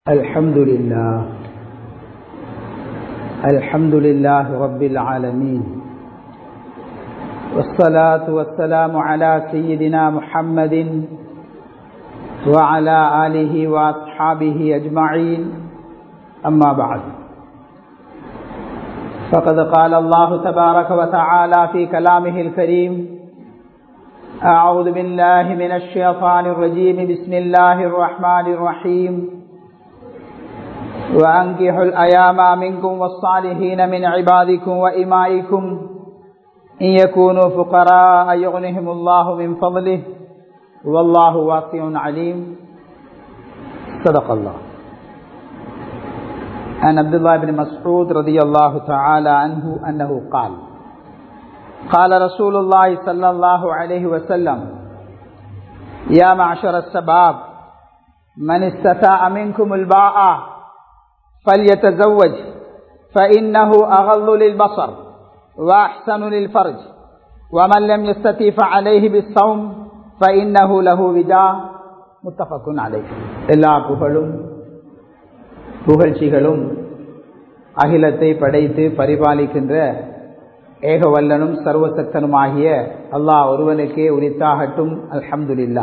الحمد لله الحمد لله رب العالمين والصلاة والسلام على سيدنا محمد وعلى آله وأصحابه أجمعين أما بعد فقد قال الله تبارك وتعالى في كلامه الكريم أعوذ بالله من الشيطان الرجيم بسم الله الرحمن الرحيم وأنكحوا الأيام منكم والصالحين من عبادكم وإمائكم إن يكونوا فقراء يغنهم الله من فضله والله واسع عليم صدق الله عن عبد الله بن مسعود رضي الله تعالى عنه أنه قال قال رسول الله صلى الله عليه وسلم يا معشر الشباب من استطاع منكم الباء فليتزوج فإنه أغض للبصر وأحسن للفرج ومن لم يستطيع فعليه بالصوم فإنه له وجاء متفق عليه எல்லா புகழும் புகழ்ச்சிகளும் அகிலத்தை படைத்து பரிபாலிக்கின்ற ஏகவல்லனும் சர்வசக்தனுமாகிய அல்லாஹ் ஒருவனுக்கே உரித்தாகட்டும் அல்ஹம்துலில்லா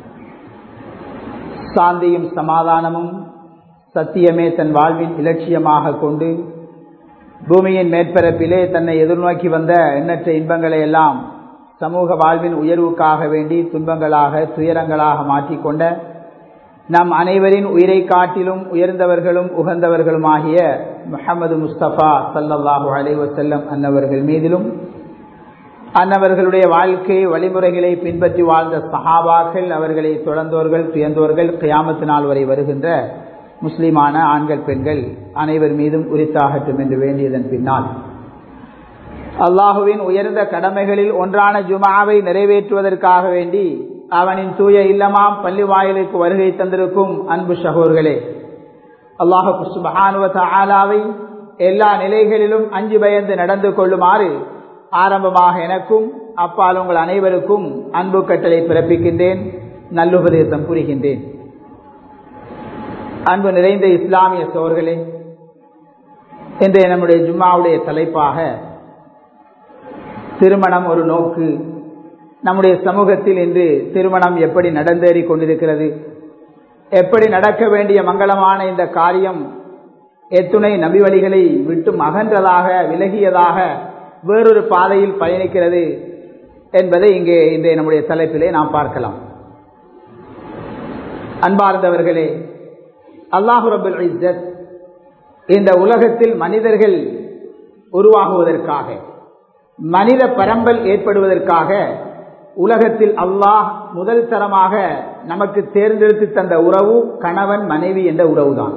சாந்தியும் சமாதானமும் சத்தியமே தன் வாழ்வின் இலட்சியமாக கொண்டு பூமியின் மேற்பரப்பிலே தன்னை எதிர்நோக்கி வந்த எண்ணற்ற இன்பங்களை எல்லாம் சமூக வாழ்வின் உயர்வுக்காக வேண்டி துன்பங்களாக துயரங்களாக மாற்றிக்கொண்ட நம் அனைவரின் உயிரை காட்டிலும் உயர்ந்தவர்களும் உகந்தவர்களுமாகிய முகமது முஸ்தபா சல்லல்லாஹு அலைவசல்லம் அன்னவர்கள் மீதிலும் அன்னவர்களுடைய வாழ்க்கை வழிமுறைகளை பின்பற்றி வாழ்ந்த சஹாபாக்கள் அவர்களை தொடர்ந்தோர்கள் துயர்ந்தோர்கள் கியாமத்து நாள் வரை வருகின்ற முஸ்லிமான ஆண்கள் பெண்கள் அனைவர் மீதும் உரித்தாகட்டும் என்று வேண்டியதன் பின்னால் அல்லாஹுவின் உயர்ந்த கடமைகளில் ஒன்றான ஜுமாவை நிறைவேற்றுவதற்காக வேண்டி அவனின் தூய இல்லமாம் பள்ளி வாயிலுக்கு வருகை தந்திருக்கும் அன்பு சகோர்களே அல்லாஹு சுபஹானுவ ஆலாவை எல்லா நிலைகளிலும் அஞ்சு பயந்து நடந்து கொள்ளுமாறு ஆரம்பமாக எனக்கும் அப்பால் உங்கள் அனைவருக்கும் அன்பு கட்டளை பிறப்பிக்கின்றேன் நல்லுபதேசம் புரிகின்றேன் அன்பு நிறைந்த இஸ்லாமிய சோர்களே இன்றைய நம்முடைய ஜும்மாவுடைய தலைப்பாக திருமணம் ஒரு நோக்கு நம்முடைய சமூகத்தில் இன்று திருமணம் எப்படி நடந்தேறி கொண்டிருக்கிறது எப்படி நடக்க வேண்டிய மங்களமான இந்த காரியம் எத்துணை நபி வழிகளை விட்டு அகன்றதாக விலகியதாக வேறொரு பாதையில் பயணிக்கிறது என்பதை இங்கே இன்றைய நம்முடைய தலைப்பிலே நாம் பார்க்கலாம் அன்பார்ந்தவர்களே அல்லாஹு ரபுல் இஸ்ஸத் இந்த உலகத்தில் மனிதர்கள் உருவாகுவதற்காக மனித பரம்பல் ஏற்படுவதற்காக உலகத்தில் அல்லாஹ் முதல் தரமாக நமக்கு தேர்ந்தெடுத்து தந்த உறவு கணவன் மனைவி என்ற உறவுதான்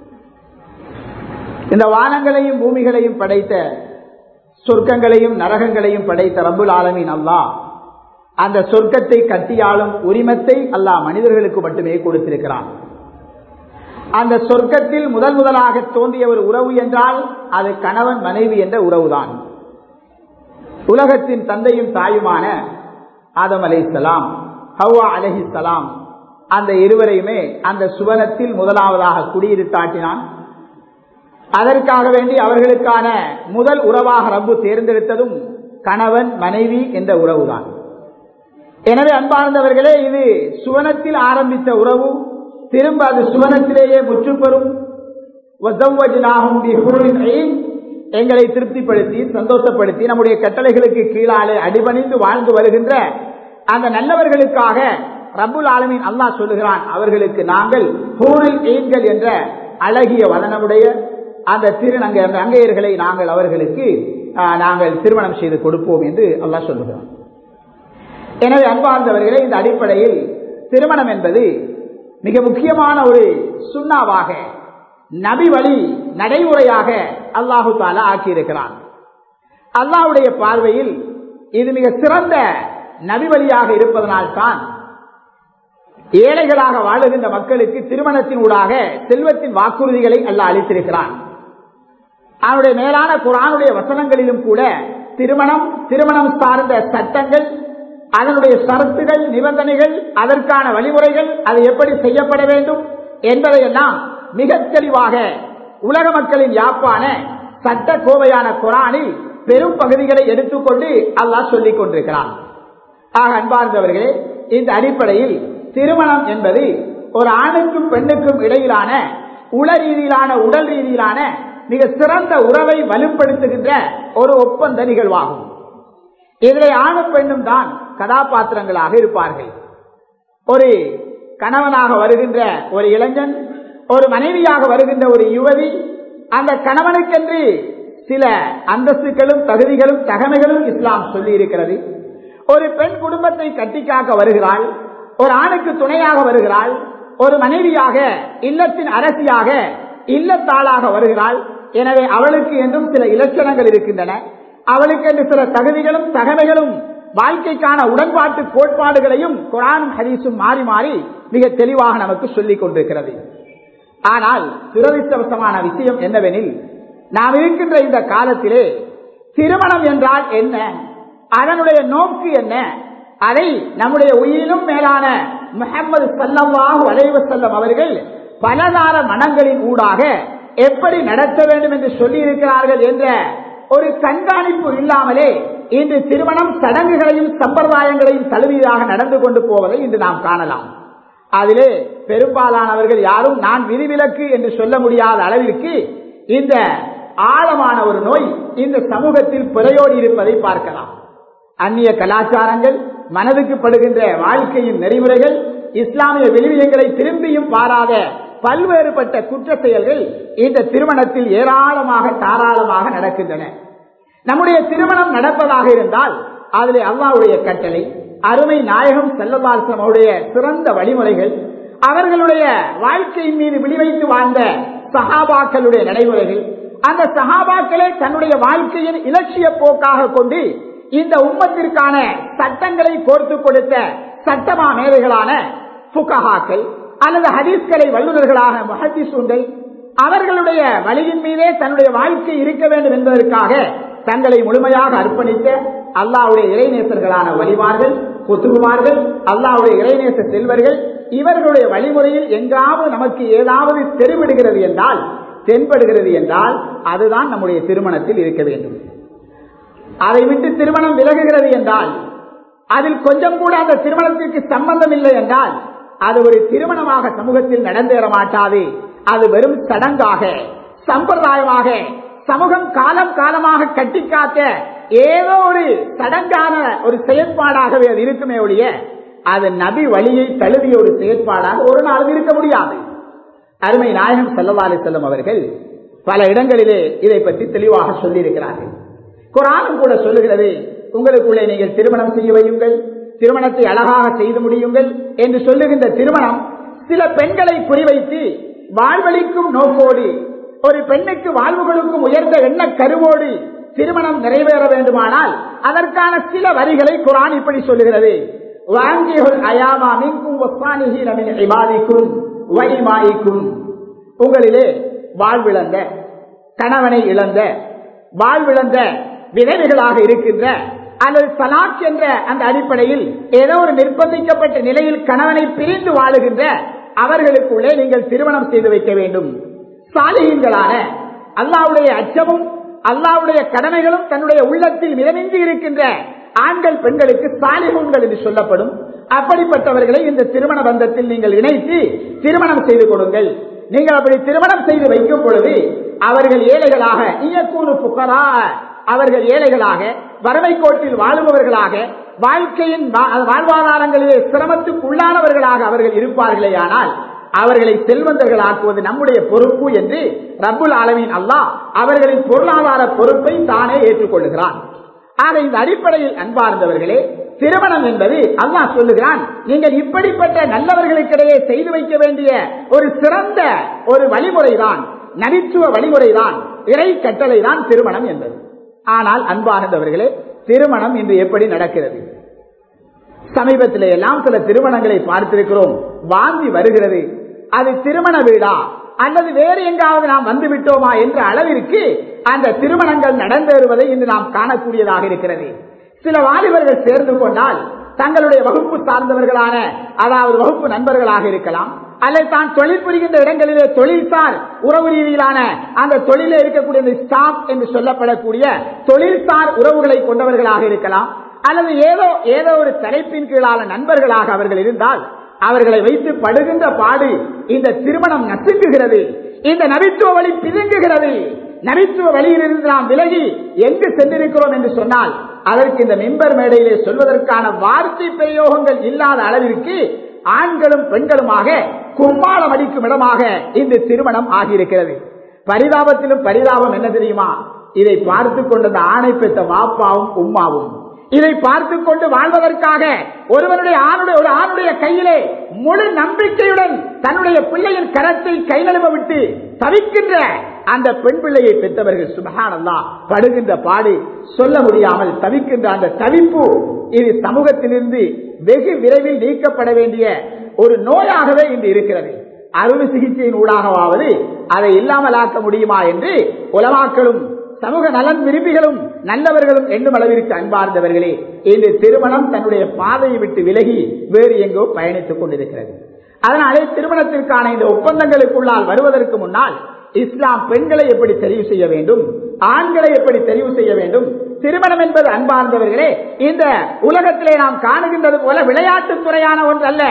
இந்த வானங்களையும் பூமிகளையும் படைத்த சொர்க்கங்களையும் நரகங்களையும் படைத்த ரபுல் ஆலமின் அல்லாஹ் அந்த சொர்க்கத்தை கட்டியாளும் உரிமத்தை அல்லாஹ் மனிதர்களுக்கு மட்டுமே கொடுத்திருக்கிறான் அந்த சொர்க்கத்தில் முதல் முதலாக தோன்றிய ஒரு உறவு என்றால் அது கணவன் மனைவி என்ற உறவுதான் உலகத்தின் தந்தையும் தாயுமான ஆதம் அலை சலாம் ஹவா அலஹி சலாம் அந்த இருவரையுமே அந்த சுவனத்தில் முதலாவதாக குடியிருத்தாட்டினான் அதற்காக வேண்டி அவர்களுக்கான முதல் உறவாக ரப்பு தேர்ந்தெடுத்ததும் கணவன் மனைவி என்ற உறவுதான் எனவே அன்பார்ந்தவர்களே இது சுவனத்தில் ஆரம்பித்த உறவு திரும்ப அது சுவனத்திலேயே முற்றுப்பெறும் எங்களை திருப்திப்படுத்தி சந்தோஷப்படுத்தி நம்முடைய கட்டளைகளுக்கு கீழாலே அடிபணிந்து வாழ்ந்து வருகின்ற அந்த நல்லவர்களுக்காக ரபுல் ஆலமின் அல்லாஹ் சொல்லுகிறான் அவர்களுக்கு நாங்கள் ஹூரில் எய்ன்கள் என்ற அழகிய வதனமுடைய அந்த திருநங்க அங்கையர்களை நாங்கள் அவர்களுக்கு நாங்கள் திருமணம் செய்து கொடுப்போம் என்று அல்லாஹ் சொல்லுகிறான் எனவே அன்பார்ந்தவர்களே இந்த அடிப்படையில் திருமணம் என்பது மிக முக்கியமான ஒரு சுண்ணாவாக நபி வழி நடைமுறையாக அல்லாஹு தாலா ஆக்கியிருக்கிறான் அல்லாஹுடைய பார்வையில் இது மிக சிறந்த நபி வழியாக இருப்பதனால்தான் ஏழைகளாக வாழுகின்ற மக்களுக்கு திருமணத்தின் ஊடாக செல்வத்தின் வாக்குறுதிகளை அல்லாஹ் அளித்திருக்கிறான் அவனுடைய மேலான குரானுடைய வசனங்களிலும் கூட திருமணம் திருமணம் சார்ந்த சட்டங்கள் அதனுடைய சரத்துகள் நிபந்தனைகள் அதற்கான வழிமுறைகள் அது எப்படி செய்யப்பட வேண்டும் என்பதையெல்லாம் மிக தெளிவாக உலக மக்களின் யாப்பான சட்ட கோவையான குரானில் பெரும் பகுதிகளை எடுத்துக்கொண்டு அல்லாஹ் சொல்லிக் கொண்டிருக்கிறான் ஆக அன்பார்ந்தவர்களே இந்த அடிப்படையில் திருமணம் என்பது ஒரு ஆணுக்கும் பெண்ணுக்கும் இடையிலான உள ரீதியிலான உடல் ரீதியிலான மிக சிறந்த உறவை வலுப்படுத்துகின்ற ஒரு ஒப்பந்த நிகழ்வாகும் இதிலே ஆணும் பெண்ணும் தான் கதாபாத்திரங்களாக இருப்பார்கள் ஒரு கணவனாக வருகின்ற ஒரு இளைஞன் ஒரு மனைவியாக வருகின்ற ஒரு யுவதி அந்த கணவனுக்கென்று சில அந்தஸ்துகளும் தகுதிகளும் தகமைகளும் இஸ்லாம் சொல்லி இருக்கிறது ஒரு பெண் குடும்பத்தை கட்டிக்காக்க வருகிறாள் ஒரு ஆணுக்கு துணையாக வருகிறாள் ஒரு மனைவியாக இல்லத்தின் அரசியாக இல்லத்தாளாக வருகிறாள் எனவே அவளுக்கு என்றும் சில இலட்சணங்கள் இருக்கின்றன அவளுக்கு என்று சில தகுதிகளும் தகமைகளும் வாழ்க்கைக்கான உடன்பாட்டு கோட்பாடுகளையும் குரானும் ஹதீஸும் மாறி மாறி மிக தெளிவாக நமக்கு சொல்லிக் கொண்டிருக்கிறது ஆனால் துரதிருஷ்டவசமான விஷயம் என்னவெனில் நாம் இருக்கின்ற இந்த காலத்திலே திருமணம் என்றால் என்ன அதனுடைய நோக்கு என்ன அதை நம்முடைய உயிரிலும் மேலான முகமது சல்லவாஹு அலைவ செல்லம் அவர்கள் பலதார மனங்களின் ஊடாக எப்படி நடத்த வேண்டும் என்று சொல்லி இருக்கிறார்கள் என்ற ஒரு கண்காணிப்பு இல்லாமலே இன்று திருமணம் சடங்குகளையும் சம்பிரதாயங்களையும் தழுவியதாக நடந்து கொண்டு போவதை இன்று நாம் காணலாம் அதிலே பெரும்பாலானவர்கள் யாரும் நான் விதிவிலக்கு என்று சொல்ல முடியாத அளவிற்கு இந்த ஆழமான ஒரு நோய் இந்த சமூகத்தில் பிறையோடி இருப்பதை பார்க்கலாம் அந்நிய கலாச்சாரங்கள் மனதுக்கு படுகின்ற வாழ்க்கையின் நெறிமுறைகள் இஸ்லாமிய விழுமியங்களை திரும்பியும் பாராத பல்வேறுபட்ட குற்ற செயல்கள் இந்த திருமணத்தில் ஏராளமாக தாராளமாக நடக்கின்றன நம்முடைய திருமணம் நடப்பதாக இருந்தால் அதிலே அல்லாவுடைய கட்டளை அருமை நாயகம் செல்லவாசம் அவருடைய சிறந்த வழிமுறைகள் அவர்களுடைய வாழ்க்கையின் மீது விழிவைத்து வாழ்ந்த சஹாபாக்களுடைய நடைமுறைகள் அந்த சஹாபாக்களே தன்னுடைய வாழ்க்கையின் இலட்சிய போக்காக கொண்டு இந்த உம்மத்திற்கான சட்டங்களை கோர்த்து கொடுத்த சட்டமா மேதைகளான புகஹாக்கள் அல்லது ஹதீஸ்களை வல்லுநர்களான மஹதிசூண்டை அவர்களுடைய வழியின் மீதே தன்னுடைய வாழ்க்கை இருக்க வேண்டும் என்பதற்காக தங்களை முழுமையாக அர்ப்பணித்த அல்லாவுடைய இறைநேசர்களான வழிமார்கள் குத்துகுமார்கள் அல்லாவுடைய இறைநேச செல்வர்கள் இவர்களுடைய வழிமுறையில் எங்காவது நமக்கு ஏதாவது தெரிவிடுகிறது என்றால் தென்படுகிறது என்றால் அதுதான் நம்முடைய திருமணத்தில் இருக்க வேண்டும் அதை விட்டு திருமணம் விலகுகிறது என்றால் அதில் கொஞ்சம் கூட அந்த திருமணத்திற்கு சம்பந்தம் இல்லை என்றால் அது ஒரு திருமணமாக சமூகத்தில் நடந்தேற மாட்டாது அது வெறும் சடங்காக சம்பிரதாயமாக சமூகம் காலம் காலமாக கட்டிக்காத்த ஏதோ ஒரு சடங்கான ஒரு செயற்பாடாகவே அது இருக்குமே ஒழிய அது நபி வழியை தழுவிய ஒரு செயற்பாடாக ஒரு நாளும் இருக்க முடியாது அருமை நாயகம் செல்லவாறு செல்லும் அவர்கள் பல இடங்களிலே இதை பற்றி தெளிவாக சொல்லியிருக்கிறார்கள் குரானும் கூட சொல்லுகிறது உங்களுக்குள்ளே நீங்கள் திருமணம் செய்ய வையுங்கள் திருமணத்தை அழகாக செய்து முடியுங்கள் என்று சொல்லுகின்ற திருமணம் சில பெண்களை குறிவைத்து வாழ்வழிக்கும் நோக்கோடு ஒரு பெண்ணுக்கு வாழ்வுகளுக்கும் உயர்ந்த எண்ண கருவோடு திருமணம் நிறைவேற வேண்டுமானால் அதற்கான சில வரிகளை குரான் இப்படி சொல்லுகிறது வாங்கியுள் அயாமா மின்கும் இபாதிக்கும் வைமாயிக்கும் உங்களிலே வாழ்விழந்த கணவனை இழந்த வாழ்விழந்த விதவைகளாக இருக்கின்ற அல்லது தலாக் என்ற அந்த அடிப்படையில் ஏதோ ஒரு நிர்பந்திக்கப்பட்ட நிலையில் கணவனை பிரிந்து வாழுகின்ற அவர்களுக்குள்ளே நீங்கள் திருமணம் செய்து வைக்க வேண்டும் சாலிகங்களான அல்லாவுடைய அச்சமும் அல்லாவுடைய கடமைகளும் தன்னுடைய உள்ளத்தில் மிதமின்றி இருக்கின்ற ஆண்கள் பெண்களுக்கு சாலிகங்கள் என்று சொல்லப்படும் அப்படிப்பட்டவர்களை இந்த திருமண பந்தத்தில் நீங்கள் இணைத்து திருமணம் செய்து கொடுங்கள் நீங்கள் அப்படி திருமணம் செய்து வைக்கும் பொழுது அவர்கள் ஏழைகளாக இயக்கூறு புக்கரா அவர்கள் ஏழைகளாக வறுமை கோட்டில் வாழுபவர்களாக வாழ்க்கையின் வாழ்வாதாரங்களிலே சிரமத்துக்கு உள்ளானவர்களாக அவர்கள் இருப்பார்களே ஆனால் அவர்களை செல்வந்தர்கள் ஆக்குவது நம்முடைய பொறுப்பு என்று ரப்புல் அளவின் அல்லாஹ் அவர்களின் பொருளாதார பொறுப்பை தானே ஏற்றுக்கொள்ளுகிறான் ஆக இந்த அடிப்படையில் அன்பார்ந்தவர்களே திருமணம் என்பது அல்லாஹ் சொல்லுகிறான் நீங்கள் இப்படிப்பட்ட நல்லவர்களுக்கிடையே செய்து வைக்க வேண்டிய ஒரு சிறந்த ஒரு வழிமுறைதான் நடித்துவ வழிமுறைதான் இறை கட்டளை தான் திருமணம் என்பது ஆனால் அன்பார்ந்தவர்களே திருமணம் இன்று எப்படி நடக்கிறது சமீபத்திலே எல்லாம் சில திருமணங்களை பார்த்திருக்கிறோம் வாந்தி வருகிறது அது திருமண வீடா அல்லது வேறு எங்காவது நாம் வந்து விட்டோமா என்ற அளவிற்கு அந்த திருமணங்கள் நடந்தேறுவதை இன்று நாம் காணக்கூடியதாக இருக்கிறது சில வாலிபர்கள் சேர்ந்து கொண்டால் தங்களுடைய வகுப்பு சார்ந்தவர்களான அதாவது வகுப்பு நண்பர்களாக இருக்கலாம் அல்லது தான் தொழில் புரிகின்ற இடங்களிலே தொழில்சார் உறவு ரீதியிலான அந்த தொழிலே இருக்கக்கூடிய இந்த ஸ்டாஃப் என்று சொல்லப்படக்கூடிய தொழில்சார் உறவுகளை கொண்டவர்களாக இருக்கலாம் அல்லது ஏதோ ஏதோ ஒரு தலைப்பின் கீழான நண்பர்களாக அவர்கள் இருந்தால் அவர்களை வைத்து படுகின்ற பாடு இந்த திருமணம் நசுங்குகிறது இந்த நபித்துவ வழி பிதுங்குகிறது நபித்துவ வழியிலிருந்து நாம் விலகி எங்கு சென்றிருக்கிறோம் என்று சொன்னால் அதற்கு இந்த மெம்பர் மேடையிலே சொல்வதற்கான வார்த்தை பிரயோகங்கள் இல்லாத அளவிற்கு ஆண்களும் பெண்களுமாக கும்மாளம் அடிக்கும் இடமாக இந்த திருமணம் ஆகியிருக்கிறது பரிதாபத்திலும் பரிதாபம் என்ன தெரியுமா இதை பார்த்து கொண்ட ஆணை பெற்ற வாப்பாவும் உம்மாவும் இதை பார்த்து கொண்டு வாழ்வதற்காக ஒருவனுடைய ஆணுடைய ஒரு ஆணுடைய கையிலே முழு நம்பிக்கையுடன் தன்னுடைய பிள்ளையின் கரத்தை கை நழுவ விட்டு தவிக்கின்ற அந்த பெண் பிள்ளையை பெற்றவர்கள் சுபகானல்லா படுகின்ற பாடு சொல்ல முடியாமல் தவிக்கின்ற அந்த தவிப்பு இது சமூகத்திலிருந்து வெகு விரைவில் நீக்கப்பட வேண்டிய ஒரு நோயாகவே இன்று இருக்கிறது அறுவை சிகிச்சையின் ஊடாகவாவது அதை இல்லாமலாக்க முடியுமா என்று உலமாக்களும் சமூக நலன் விரும்பிகளும் நல்லவர்களும் எண்ணும் அளவிற்கு அன்பார்ந்தவர்களே இந்த திருமணம் தன்னுடைய பாதையை விட்டு விலகி வேறு எங்கோ பயணித்துக் கொண்டிருக்கிறது அதனாலே திருமணத்திற்கான இந்த ஒப்பந்தங்களுக்குள்ளால் வருவதற்கு முன்னால் இஸ்லாம் பெண்களை எப்படி தெரிவு செய்ய வேண்டும் ஆண்களை எப்படி தெரிவு செய்ய வேண்டும் திருமணம் என்பது அன்பார்ந்தவர்களே இந்த உலகத்திலே நாம் காணுகின்றது போல விளையாட்டுத் துறையான ஒன்று அல்ல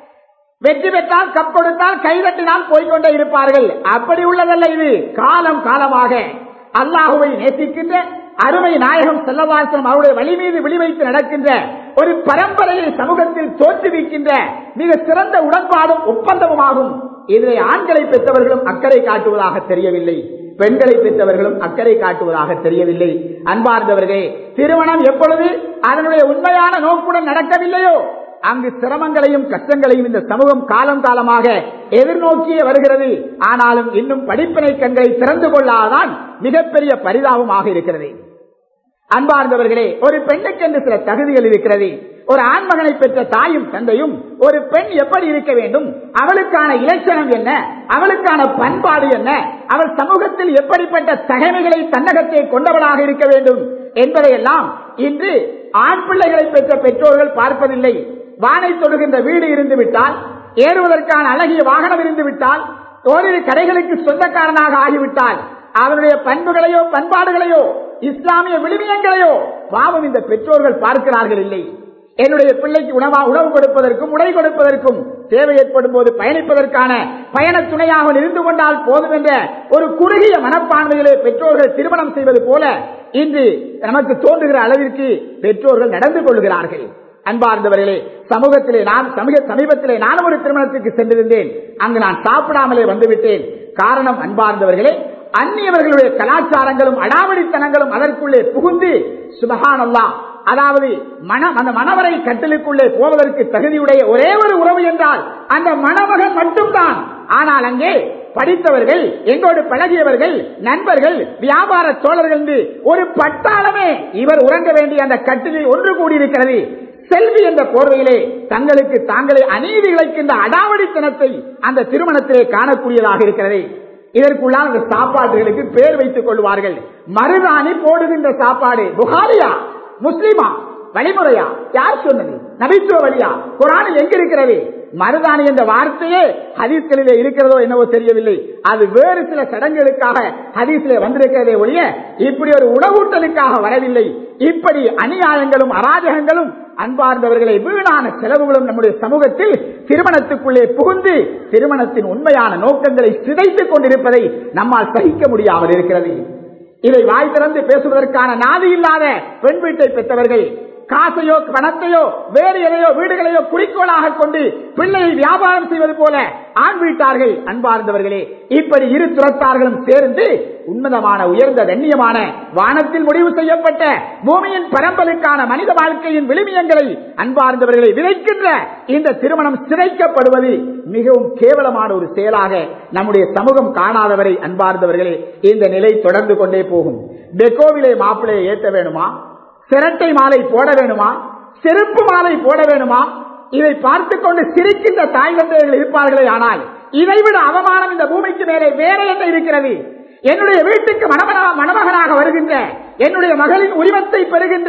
வெற்றி பெற்றால் கப் கொடுத்தால் கைதட்டினால் போய்கொண்டே இருப்பார்கள் அப்படி உள்ளதல்ல இது காலம் காலமாக அல்லாஹுவை நேசிக்கின்ற அருமை நாயகம் செல்லவாசம் அவருடைய வழி மீது விழிவைத்து நடக்கின்ற ஒரு பரம்பரையை சமூகத்தில் தோற்றுவிக்கின்ற மிக சிறந்த உடன்பாடும் ஒப்பந்தமுமாகும் இதிலே ஆண்களை பெற்றவர்களும் அக்கறை காட்டுவதாக தெரியவில்லை பெண்களை பெற்றவர்களும் அக்கறை காட்டுவதாக தெரியவில்லை அன்பார்ந்தவர்களே திருமணம் எப்பொழுது அதனுடைய உண்மையான நோக்குடன் நடக்கவில்லையோ அங்கு சிரமங்களையும் கஷ்டங்களையும் இந்த சமூகம் காலம் காலமாக எதிர்நோக்கியே வருகிறது ஆனாலும் இன்னும் படிப்பினை கண்களை திறந்து கொள்ளாதான் மிகப்பெரிய பரிதாபமாக இருக்கிறது அன்பார்ந்தவர்களே ஒரு பெண்ணுக்கு என்று சில தகுதிகள் இருக்கிறது ஒரு ஆண்மகனை பெற்ற தாயும் தந்தையும் ஒரு பெண் எப்படி இருக்க வேண்டும் அவளுக்கான இலட்சணம் என்ன அவளுக்கான பண்பாடு என்ன அவள் சமூகத்தில் எப்படிப்பட்ட தகமைகளை தன்னகத்தை கொண்டவளாக இருக்க வேண்டும் என்பதையெல்லாம் இன்று ஆண் பிள்ளைகளை பெற்ற பெற்றோர்கள் பார்ப்பதில்லை வானை தொடுகின்ற வீடு இருந்து விட்டால் ஏறுவதற்கான அழகிய வாகனம் இருந்து விட்டால் ஓரிரு கடைகளுக்கு சொந்தக்காரனாக ஆகிவிட்டால் அவருடைய பண்புகளையோ பண்பாடுகளையோ இஸ்லாமிய விழுமியங்களையோ பாவம் இந்த பெற்றோர்கள் பார்க்கிறார்கள் இல்லை என்னுடைய பிள்ளைக்கு உணவா உணவு கொடுப்பதற்கும் உடை கொடுப்பதற்கும் தேவை ஏற்படும் போது பயணிப்பதற்கான பயண துணையாக இருந்து கொண்டால் போதும் என்ற ஒரு குறுகிய மனப்பான்மையிலே பெற்றோர்கள் திருமணம் செய்வது போல இன்று நமக்கு தோன்றுகிற அளவிற்கு பெற்றோர்கள் நடந்து கொள்கிறார்கள் அன்பார்ந்தவர்களே சமூகத்திலே நான் சமீப சமீபத்திலே நானும் ஒரு திருமணத்திற்கு சென்றிருந்தேன் அங்கு நான் சாப்பிடாமலே வந்துவிட்டேன் காரணம் அன்பார்ந்தவர்களே அந்நியவர்களுடைய கலாச்சாரங்களும் அடாவடித்தனங்களும் அதற்குள்ளே புகுந்து சுபகானல்லா அதாவது மன அந்த மணவரை கட்டலுக்குள்ளே போவதற்கு தகுதியுடைய ஒரே ஒரு உறவு என்றால் அந்த மணமகன் மட்டும்தான் ஆனால் அங்கே படித்தவர்கள் எங்களோடு பழகியவர்கள் நண்பர்கள் வியாபார தோழர்கள் என்று ஒரு பட்டாளமே இவர் உறங்க வேண்டிய அந்த கட்டிலில் ஒன்று கூடியிருக்கிறது செல்வி என்ற போர்வையிலே தங்களுக்கு தாங்களே அநீதி இழைக்கின்ற அடாவடித்தனத்தை அந்த திருமணத்திலே காணக்கூடியதாக இருக்கிறது இதற்குள்ளான அந்த சாப்பாடுகளுக்கு பேர் வைத்துக் கொள்வார்கள் மருதாணி போடுகின்ற சாப்பாடு புகாரியா முஸ்லிமா வழிமுறையா யார் சொன்னது நபித்துவ வழியா குரானில் எங்க இருக்கிறது மருதாணி என்ற வார்த்தையே ஹதீஸ்களிலே இருக்கிறதோ என்னவோ தெரியவில்லை அது வேறு சில சடங்குகளுக்காக ஹதீஸிலே வந்திருக்கிறதே ஒழிய இப்படி ஒரு உணவூட்டலுக்காக வரவில்லை இப்படி அநியாயங்களும் அராஜகங்களும் அன்பார்ந்தவர்களை வீணான செலவுகளும் நம்முடைய சமூகத்தில் திருமணத்துக்குள்ளே புகுந்து திருமணத்தின் உண்மையான நோக்கங்களை சிதைத்துக் கொண்டிருப்பதை நம்மால் சகிக்க முடியாமல் இருக்கிறது இதை வாய் திறந்து பேசுவதற்கான நாதி இல்லாத பெண் வீட்டை பெற்றவர்கள் காசையோ பணத்தையோ வேறு எதையோ வீடுகளையோ குறிக்கோளாக கொண்டு பிள்ளையை வியாபாரம் செய்வது போல ஆண் வீட்டார்கள் அன்பார்ந்தவர்களே இப்படி இரு துறத்தார்களும் சேர்ந்து உன்னதமான உயர்ந்த கண்ணியமான வானத்தில் முடிவு செய்யப்பட்ட பூமியின் பரம்பலுக்கான மனித வாழ்க்கையின் விளிமியங்களை அன்பார்ந்தவர்களை விதைக்கின்ற இந்த திருமணம் சிதைக்கப்படுவது மிகவும் கேவலமான ஒரு செயலாக நம்முடைய சமூகம் காணாதவரை அன்பார்ந்தவர்களே இந்த நிலை தொடர்ந்து கொண்டே போகும் டெக்கோவிலே மாப்பிளையை ஏற்ற வேணுமா சிரட்டை மாலை போட வேணுமா செருப்பு மாலை போட வேணுமா இதை பார்த்து கொண்டு சிரிக்கின்ற தாய் தந்தையர்கள் இருப்பார்களே ஆனால் இதைவிட அவமானம் இந்த பூமிக்கு மேலே வேற என்ன இருக்கிறது என்னுடைய வீட்டுக்கு மணமனா மணமகனாக வருகின்ற என்னுடைய மகளின் உரிமத்தை பெறுகின்ற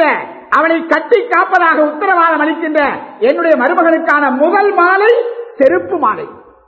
அவனை கட்டி காப்பதாக உத்தரவாதம் அளிக்கின்ற என்னுடைய மருமகனுக்கான முதல் மாலை செருப்பு மாலை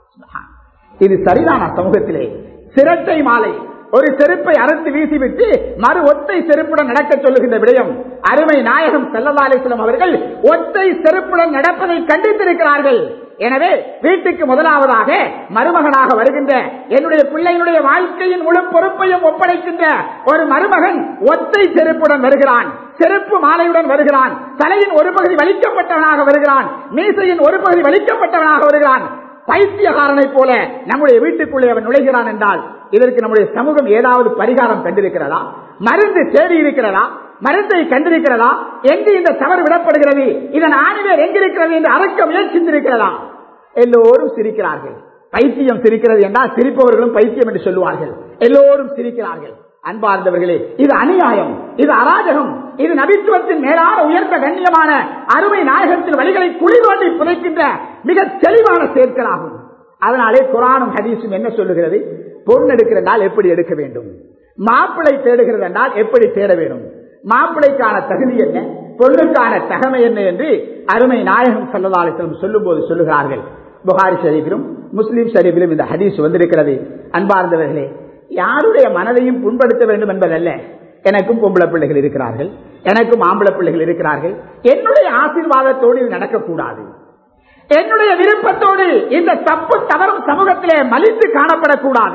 இது சரிதானா சமூகத்திலே சிரட்டை மாலை ஒரு செருப்பை அறுத்து வீசிவிட்டு மறு ஒத்தை செருப்புடன் நடக்க சொல்லுகின்ற விடயம் அருமை நாயகம் செல்லதாலேஸ்வரம் அவர்கள் ஒத்தை செருப்புடன் நடப்பதை கண்டித்திருக்கிறார்கள் எனவே வீட்டுக்கு முதலாவதாக மருமகனாக வருகின்ற என்னுடைய பிள்ளையினுடைய வாழ்க்கையின் முழு பொறுப்பையும் ஒப்படைக்கின்ற ஒரு மருமகன் ஒத்தை செருப்புடன் வருகிறான் செருப்பு மாலையுடன் வருகிறான் தலையின் ஒரு பகுதி வலிக்கப்பட்டவனாக வருகிறான் மீசையின் ஒரு பகுதி வலிக்கப்பட்டவனாக வருகிறான் பைத்தியகாரனை போல நம்முடைய வீட்டுக்குள்ளே அவன் நுழைகிறான் என்றால் இதற்கு நம்முடைய சமூகம் ஏதாவது பரிகாரம் கண்டிருக்கிறதா மருந்து தேடி இருக்கிறதா மருந்தை கண்டிருக்கிறதா எங்கு இந்த தவறு விடப்படுகிறது இதன் ஆணிவேர் எங்கிருக்கிறது என்று அறக்க முயற்சித்திருக்கிறதா எல்லோரும் சிரிக்கிறார்கள் பைத்தியம் சிரிக்கிறது என்றால் சிரிப்பவர்களும் பைத்தியம் என்று சொல்லுவார்கள் எல்லோரும் சிரிக்கிறார்கள் அன்பார்ந்தவர்களே இது அநியாயம் இது அராஜகம் இது நபித்துவத்தின் மேலான உயர்ந்த கண்ணியமான அருமை நாயகத்தின் வழிகளை குளிர்வாண்டி புதைக்கின்ற மிக தெளிவான சேர்க்கலாகும் அதனாலே குரானும் ஹதீஸும் என்ன சொல்லுகிறது பொன் எடுக்கிறதால் எப்படி எடுக்க வேண்டும் மாப்பிளை தேடுகிறது என்றால் எப்படி தேட வேண்டும் மாப்பிளைக்கான தகுதி என்ன பொண்ணுக்கான தகமை என்ன என்று அருமை நாயகம் சல்லதாலத்திலும் சொல்லும் போது சொல்லுகிறார்கள் புகாரி ஷரீஃபிலும் முஸ்லீம் ஷரீஃபிலும் இந்த ஹதீஸ் வந்திருக்கிறது அன்பார்ந்தவர்களே யாருடைய மனதையும் புண்படுத்த வேண்டும் என்பதல்ல எனக்கும் பொம்பளை பிள்ளைகள் இருக்கிறார்கள் எனக்கும் ஆம்பளை பிள்ளைகள் இருக்கிறார்கள் என்னுடைய ஆசீர்வாதத்தோடு இது நடக்கக்கூடாது என்னுடைய விருப்பத்தோடு இந்த தப்பு தவறும் சமூகத்திலே மலித்து காணப்படக்கூடாது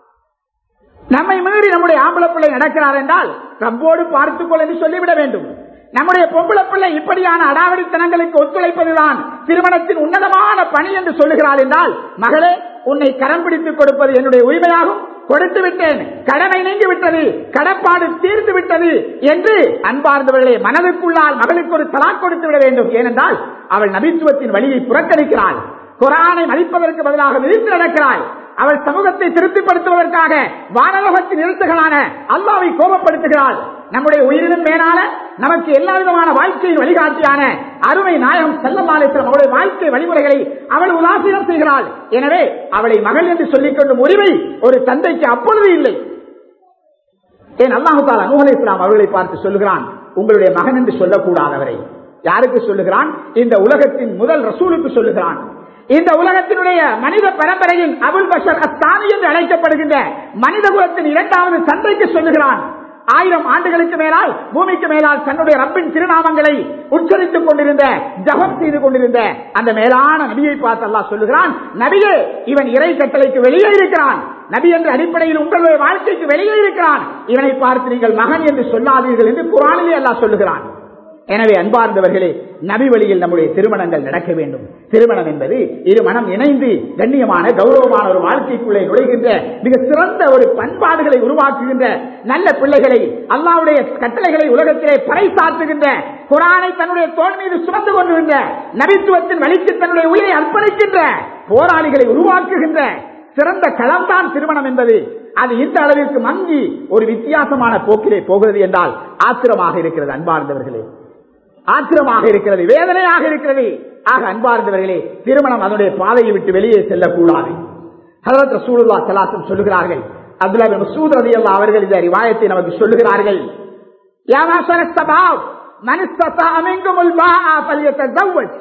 நம்மை மீறி நம்முடைய ஆம்பளை பிள்ளை நடக்கிறார் என்றால் ரப்போடு பார்த்துக்கொள் என்று சொல்லிவிட வேண்டும் நம்முடைய பொம்பளை பிள்ளை இப்படியான அடாவடித்தனங்களுக்கு ஒத்துழைப்பதுதான் திருமணத்தின் உன்னதமான பணி என்று சொல்லுகிறாள் என்றால் மகளே உன்னை கரம் பிடித்துக் கொடுப்பது என்னுடைய உரிமையாகும் கொடுத்து விட்டேன் கடமை நீங்கி விட்டது கடப்பாடு தீர்ந்து விட்டது என்று அன்பார்ந்தவர்களே மனதுக்குள்ளால் மகளுக்கு ஒரு தலா கொடுத்து விட வேண்டும் ஏனென்றால் அவள் நபித்துவத்தின் வழியை புறக்கணிக்கிறாள் குரானை மதிப்பதற்கு பதிலாக விரித்து நடக்கிறாள் அவள் சமூகத்தை திருப்திப்படுத்துவதற்காக வானலோகத்தின் எழுத்துகளான அல்லாவை கோபப்படுத்துகிறாள் நம்முடைய உயிரினும் மேலான நமக்கு எல்லா விதமான வாழ்க்கையின் வழிகாட்டியான அருமை நாயகம் செல்லமாலேஸ்வரம் அவளுடைய வாழ்க்கை வழிமுறைகளை அவள் உலாசீனம் செய்கிறாள் எனவே அவளை மகள் என்று சொல்லிக் கொள்ளும் உரிமை ஒரு தந்தைக்கு அப்பொழுது இல்லை ஏன் அல்லாஹால நூகலை இஸ்லாம் அவர்களை பார்த்து சொல்லுகிறான் உங்களுடைய மகன் என்று சொல்லக்கூடாதவரை யாருக்கு சொல்லுகிறான் இந்த உலகத்தின் முதல் ரசூலுக்கு சொல்லுகிறான் இந்த உலகத்தினுடைய மனித பரம்பரையின் அபுல் பஷர் அஸ்தானி என்று அழைக்கப்படுகின்ற மனித குலத்தின் இரண்டாவது சந்தைக்கு சொல்லுகிறான் ஆயிரம் ஆண்டுகளுக்கு மேலால் பூமிக்கு மேலால் தன்னுடைய ரப்பின் திருநாமங்களை உச்சரித்துக் கொண்டிருந்த ஜபம் செய்து கொண்டிருந்த அந்த மேலான நபியை பார்த்து அல்லாஹ் சொல்லுகிறான் நபியே இவன் இறை கட்டளைக்கு வெளியே இருக்கிறான் நபி என்ற அடிப்படையில் உங்களுடைய வாழ்க்கைக்கு வெளியே இருக்கிறான் இவனை பார்த்து நீங்கள் மகன் என்று சொல்லாதீர்கள் என்று குரானிலே அல்லாஹ் சொல்லுகிறான் எனவே அன்பார்ந்தவர்களே நபி வழியில் நம்முடைய திருமணங்கள் நடக்க வேண்டும் திருமணம் என்பது இரு மனம் இணைந்து கண்ணியமான கௌரவமான ஒரு வாழ்க்கைக்குள்ளே நுழைகின்ற மிக சிறந்த ஒரு பண்பாடுகளை உருவாக்குகின்ற நல்ல பிள்ளைகளை அல்லாவுடைய கட்டளைகளை உலகத்திலே பறைசாற்றுகின்ற குரானை தன்னுடைய தோல் மீது சுமந்து கொண்டிருந்த நபித்துவத்தின் வழிக்கு தன்னுடைய உயிரை அர்ப்பணிக்கின்ற போராளிகளை உருவாக்குகின்ற சிறந்த களம்தான் திருமணம் என்பது அது இந்த அளவிற்கு மங்கி ஒரு வித்தியாசமான போக்கிலே போகிறது என்றால் ஆத்திரமாக இருக்கிறது அன்பார்ந்தவர்களே ஆத்திரமாக இருக்கிறது வேதனையாக இருக்கிறது ஆக அன்பார்ந்தவர்களே திருமணம் அதனுடைய பாதையை விட்டு வெளியே செல்லக்கூடாது ஹசரத் ரசூலுல்லா சலாசம் சொல்லுகிறார்கள் அப்துல்லா பின் மசூத் ரலியல்லாஹு அவர்கள் இந்த ரிவாயத்தை நமக்கு சொல்லுகிறார்கள் யா மாஷர ஸபாப் மன் இஸ்ததா மின்குமுல் பாஆ ஃபல்யதஸவ்வஜ்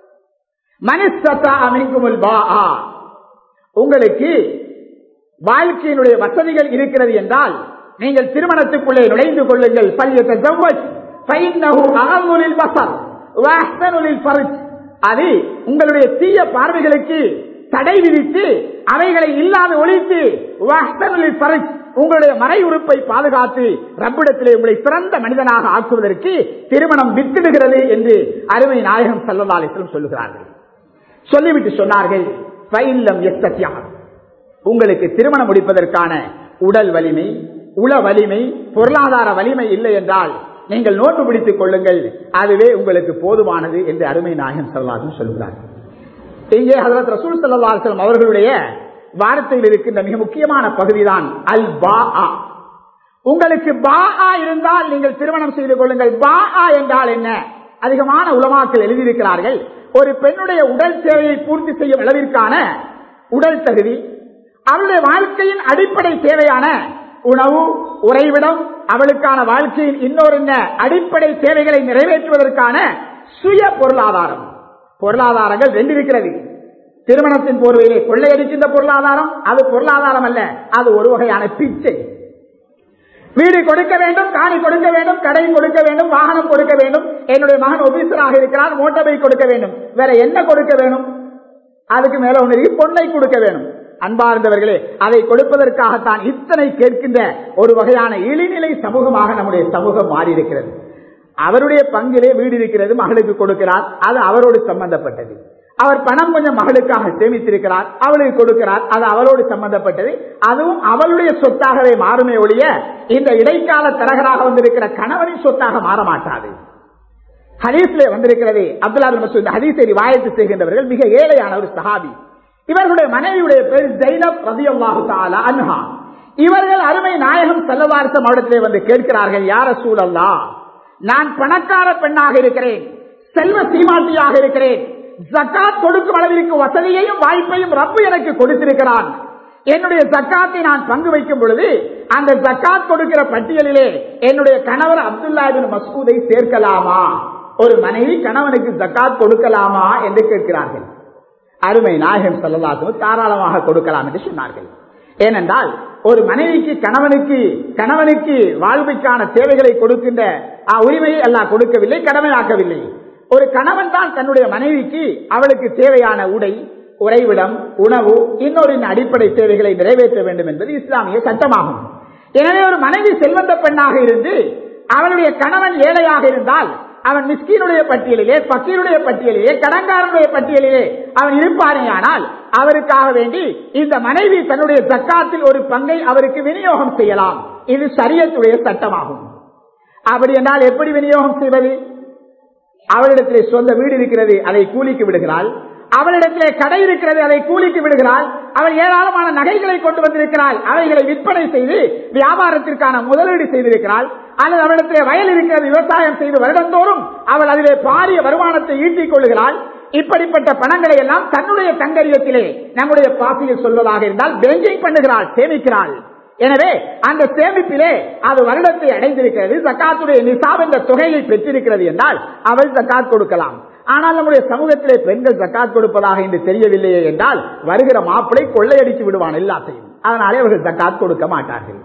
மன் இஸ்ததா மின்குமுல் பாஆ உங்களுக்கு வாழ்க்கையினுடைய வசதிகள் இருக்கிறது என்றால் நீங்கள் திருமணத்துக்குள்ளே நுழைந்து கொள்ளுங்கள் ஃபல்யதஸவ்வஜ் ஃபைன்னஹு அகல்லு லில் பஸர் வ அஹ்ஸனு லில் ஃபர்ஜ் அது உங்களுடைய தீய பார்வைகளுக்கு தடை விதித்து அவைகளை இல்லாத ஒழித்து வஹ்தனுலில் ஃபர்ஜ் உங்களுடைய மறை உறுப்பை பாதுகாத்து ரப்பிடத்திலே உங்களை சிறந்த மனிதனாக ஆக்குவதற்கு திருமணம் வித்திடுகிறது என்று அருமை நாயகம் சல்லதாலேஸ்வரம் சொல்லுகிறார்கள் சொல்லிவிட்டு சொன்னார்கள் பயிலம் எஸ்தத்தியார் உங்களுக்கு திருமணம் முடிப்பதற்கான உடல் வலிமை உள வலிமை பொருளாதார வலிமை இல்லை என்றால் நீங்கள் நோட்டு பிடித்துக் கொள்ளுங்கள் அதுவே உங்களுக்கு போதுமானது என்று அருமை நாயகம் சல்லாசும் சொல்கிறார் இங்கே ஹசரத் ரசூல் சல்லாஹம் அவர்களுடைய வார்த்தையில் இருக்கின்ற மிக முக்கியமான பகுதிதான் அல் பா உங்களுக்கு பா இருந்தால் நீங்கள் திருமணம் செய்து கொள்ளுங்கள் பா என்றால் என்ன அதிகமான உலமாக்கள் எழுதியிருக்கிறார்கள் ஒரு பெண்ணுடைய உடல் தேவையை பூர்த்தி செய்யும் அளவிற்கான உடல் தகுதி அவளுடைய வாழ்க்கையின் அடிப்படை தேவையான உணவு உறைவிடம் அவளுக்கான வாழ்க்கையின் இன்னொரு என்ன அடிப்படை தேவைகளை நிறைவேற்றுவதற்கான சுய பொருளாதாரம் பொருளாதாரங்கள் ரெண்டு இருக்கிறது திருமணத்தின் போர்வையிலே கொள்ளையடிக்கின்ற பொருளாதாரம் அது பொருளாதாரம் அல்ல அது ஒரு வகையான பிச்சை வீடு கொடுக்க வேண்டும் காணி கொடுக்க வேண்டும் கடை கொடுக்க வேண்டும் வாகனம் கொடுக்க வேண்டும் என்னுடைய மகன் ஒபீசராக இருக்கிறார் மோட்டார் பைக் கொடுக்க வேண்டும் வேற என்ன கொடுக்க வேணும் அதுக்கு மேல ஒன்று இருக்கு, பொன்னை கொடுக்க வேணும் அன்பார்ந்தவர்களே அதை கொடுப்பதற்காகத்தான் இத்தனை கேட்கின்ற ஒரு வகையான இழிநிலை சமூகமாக நம்முடைய சமூகம் மாறி இருக்கிறது அவருடைய பங்கிலே வீடு இருக்கிறது மகளுக்கு கொடுக்கிறார் அது அவரோடு சம்பந்தப்பட்டது அவர் பணம் கொஞ்சம் மகளுக்காக சேமித்திருக்கிறார் அவளுக்கு கொடுக்கிறார் அது அவளோடு சம்பந்தப்பட்டது அதுவும் அவளுடைய சொத்தாகவே மாறுமே ஒழிய இந்த இடைக்கால தரகராக வந்திருக்கிற கணவனின் சொத்தாக மாற மாட்டாது ஹதீஸ்ல வந்திருக்கிறது அப்துல்லா பின் மசூத் ஹதீஸை ரிவாயத்து செய்கின்றவர்கள் மிக ஏழையான ஒரு சஹாபி இவர்களுடைய மனைவியுடைய பேர் ஜைனப் ரதியல்லாஹு தஆலா அன்ஹா இவர்கள் அருமை நாயகம் செல்லவாரசம் அவரிடத்திலே வந்து கேட்கிறார்கள் யார சூழல்லா நான் பணக்கார பெண்ணாக இருக்கிறேன் செல்வ சீமாட்டியாக இருக்கிறேன் ஜக்காத் கொடுக்கும் அளவிற்கு வசதியையும் வாய்ப்பையும் ரப்பு எனக்கு கொடுத்திருக்கிறான் என்னுடைய ஜக்காத்தை நான் பங்கு வைக்கும் பொழுது அந்த ஜக்காத் கொடுக்கிற பட்டியலிலே என்னுடைய கணவர் அப்துல்லா பின் மசூதை சேர்க்கலாமா ஒரு மனைவி கணவனுக்கு ஜக்காத் கொடுக்கலாமா என்று கேட்கிறார்கள் அருமை நாயகம் சொல்லலாசும் தாராளமாக கொடுக்கலாம் என்று சொன்னார்கள் ஏனென்றால் ஒரு மனைவிக்கு கணவனுக்கு கணவனுக்கு வாழ்வுக்கான தேவைகளை கொடுக்கின்ற ஆ, உரிமையை அல்லாஹ் கொடுக்கவில்லை கடமையாக்கவில்லை ஒரு கணவன் தான் தன்னுடைய மனைவிக்கு அவளுக்கு தேவையான உடை உறைவிடம் உணவு இன்னொரு அடிப்படை தேவைகளை நிறைவேற்ற வேண்டும் என்பது இஸ்லாமிய சட்டமாகும் எனவே ஒரு மனைவி செல்வந்த பெண்ணாக இருந்து அவளுடைய கணவன் ஏழையாக இருந்தால் அவன் மிஸ்கீனுடைய பட்டியலிலே பக்கீருடைய பட்டியலிலே கடன்காரனுடைய பட்டியலிலே அவன் இருப்பானேயானால் அவருக்காக வேண்டி இந்த மனைவி தன்னுடைய சக்காத்தில் ஒரு பங்கை அவருக்கு விநியோகம் செய்யலாம் இது சரியத்துடைய சட்டமாகும் அப்படி என்றால் எப்படி விநியோகம் செய்வது அவளிடத்திலே சொந்த வீடு இருக்கிறது அதை கூலிக்கு விடுகிறாள் அவளிடத்திலே கடை இருக்கிறது அதை கூலிக்கு விடுகிறாள் அவள் ஏராளமான நகைகளை கொண்டு வந்திருக்கிறாள் அவைகளை விற்பனை செய்து வியாபாரத்திற்கான முதலீடு செய்திருக்கிறாள் அல்லது அவளிடத்திலே வயல் இருக்கிறது விவசாயம் செய்து வருடந்தோறும் அவள் அதிலே பாரிய வருமானத்தை ஈட்டிக் கொள்ளுகிறாள் இப்படிப்பட்ட பணங்களை எல்லாம் தன்னுடைய தங்கரியத்திலே நம்முடைய பாசியில் சொல்வதாக இருந்தால் பேங்கிங் பண்ணுகிறாள் சேமிக்கிறாள் எனவே அந்த சேமிப்பிலே அது வருடத்தை அடைந்திருக்கிறது ஜக்காத்துடைய நிசாப் என்ற தொகையை பெற்றிருக்கிறது என்றால் அவள் ஜக்காத் கொடுக்கலாம் ஆனால் நம்முடைய சமூகத்திலே பெண்கள் ஜக்காத் கொடுப்பதாக என்று தெரியவில்லையே என்றால் வருகிற மாப்பிளை கொள்ளையடித்து விடுவான் எல்லாத்தையும் அதனாலே அவர்கள் ஜக்காத் கொடுக்க மாட்டார்கள்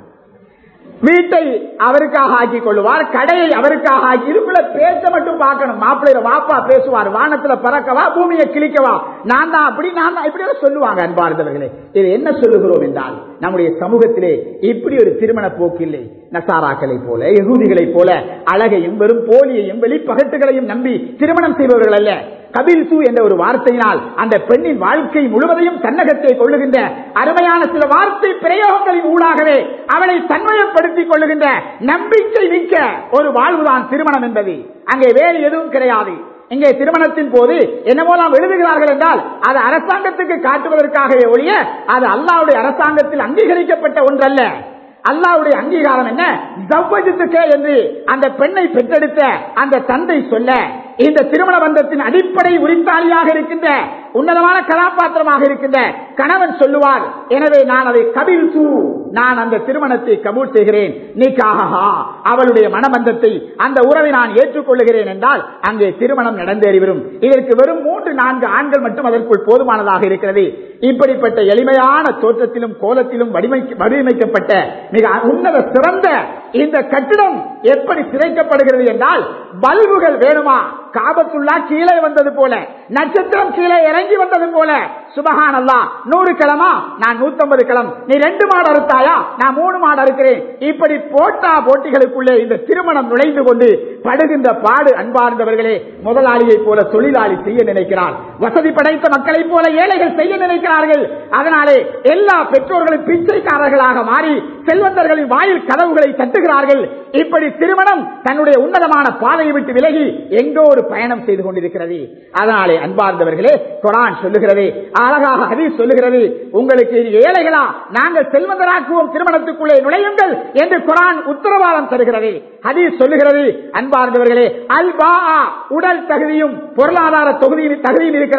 வீட்டை அவருக்காக ஆக்கி கொள்ளுவார் கடையை அவருக்காக ஆக்கி இருக்குள்ள பேச மட்டும் பார்க்கணும் மாப்பிள்ளையில வாப்பா பேசுவார் வானத்துல பறக்கவா பூமியை கிழிக்கவா நான் தான் அப்படி நான் தான் இப்படி எல்லாம் சொல்லுவாங்க அன்பார்ந்தவர்களே இது என்ன சொல்லுகிறோம் என்றால் நம்முடைய சமூகத்திலே இப்படி ஒரு திருமண போக்கு இல்லை நசாராக்களை போல எகூதிகளை போல அழகையும் வெறும் போலியையும் வெளிப்பகட்டுகளையும் நம்பி திருமணம் செய்பவர்கள் அல்ல கபில் சூ என்ற ஒரு வார்த்தையினால் அந்த பெண்ணின் வாழ்க்கை முழுவதையும் தன்னகத்தை கொள்ளுகின்ற அருமையான சில வார்த்தை பிரயோகங்களின் ஊடாகவே அவளை தன்மயப்படுத்திக் கொள்ளுகின்ற நம்பிக்கை மிக்க ஒரு வாழ்வுதான் திருமணம் என்பது அங்கே வேறு எதுவும் கிடையாது இங்கே திருமணத்தின் போது என்னமோ நாம் எழுதுகிறார்கள் என்றால் அது அரசாங்கத்துக்கு காட்டுவதற்காகவே ஒழிய அது அல்லாவுடைய அரசாங்கத்தில் அங்கீகரிக்கப்பட்ட ஒன்றல்ல அல்லாவுடைய அங்கீகாரம் என்ன ஜவ்வஜத்துக்கே என்று அந்த பெண்ணை பெற்றெடுத்த அந்த தந்தை சொல்ல இந்த திருமண பந்தத்தின் அடிப்படை உரித்தாளியாக இருக்கின்ற உன்னதமான கதாபாத்திரமாக இருக்கின்ற கணவன் சொல்லுவார் எனவே நான் அதை கபில் சூ நான் அந்த திருமணத்தை கபூல் செய்கிறேன் நீக்காகா அவளுடைய மனபந்தத்தை அந்த உறவை நான் ஏற்றுக்கொள்ளுகிறேன் என்றால் அங்கே திருமணம் நடந்தேறிவரும் இதற்கு வெறும் மூன்று நான்கு ஆண்கள் மட்டும் அதற்குள் போதுமானதாக இருக்கிறது இப்படிப்பட்ட எளிமையான தோற்றத்திலும் கோலத்திலும் வடிவமை- வடிவமைக்கப்பட்ட மிக உன்னத சிறந்த இந்த கட்டிடம் எப்படி சிதைக்கப்படுகிறது என்றால் பல்புகள் வேணுமா காபத்துள்ளா கீழே வந்தது போல நட்சத்திரம் கீழே இறங்கி வந்தது போல சுபஹான் அல்லா நூறு கிழமா நான் நூத்தம்பது கிளம் நீ ரெண்டு மாடு அறுத்தாயா நான் மூணு மாடு அறுக்கிறேன் இப்படி போட்டா போட்டிகளுக்குள்ளே இந்த திருமணம் நுழைந்து கொண்டு படுகின்ற பாடு அன்பார்ந்தவர்களே முதலாளியை போல தொழிலாளி செய்ய நினைக்கிறார் வசதி படைத்த மக்களைப் போல ஏழைகள் செய்ய நினைக்கிறார்கள் அதனாலே எல்லா பெற்றோர்களும் பிச்சைக்காரர்களாக மாறி செல்வந்தர்களின் வாயில் கதவுகளை தட்டுகிறார்கள் இப்படி திருமணம் தன்னுடைய உன்னதமான பாதையை விட்டு விலகி எங்கோ ஒரு பயணம் செய்து கொண்டிருக்கிறது அதனாலே அன்பார்ந்தவர்களே குரான் சொல்லுகிறது அழகாக ஹதீஸ் சொல்லுகிறது உங்களுக்கு இது ஏழைகளா நாங்கள் செல்வந்தராக்குவோம் திருமணத்துக்குள்ளே நுழையுங்கள் என்று குரான் உத்தரவாதம் தருகிறது ஹதீஸ் சொல்லுகிறது அன்பார்ந்தவர்களே அல்பா உடல் தகுதியும் பொருளாதார தொகுதியில் தகுதியும் இருக்கிறதா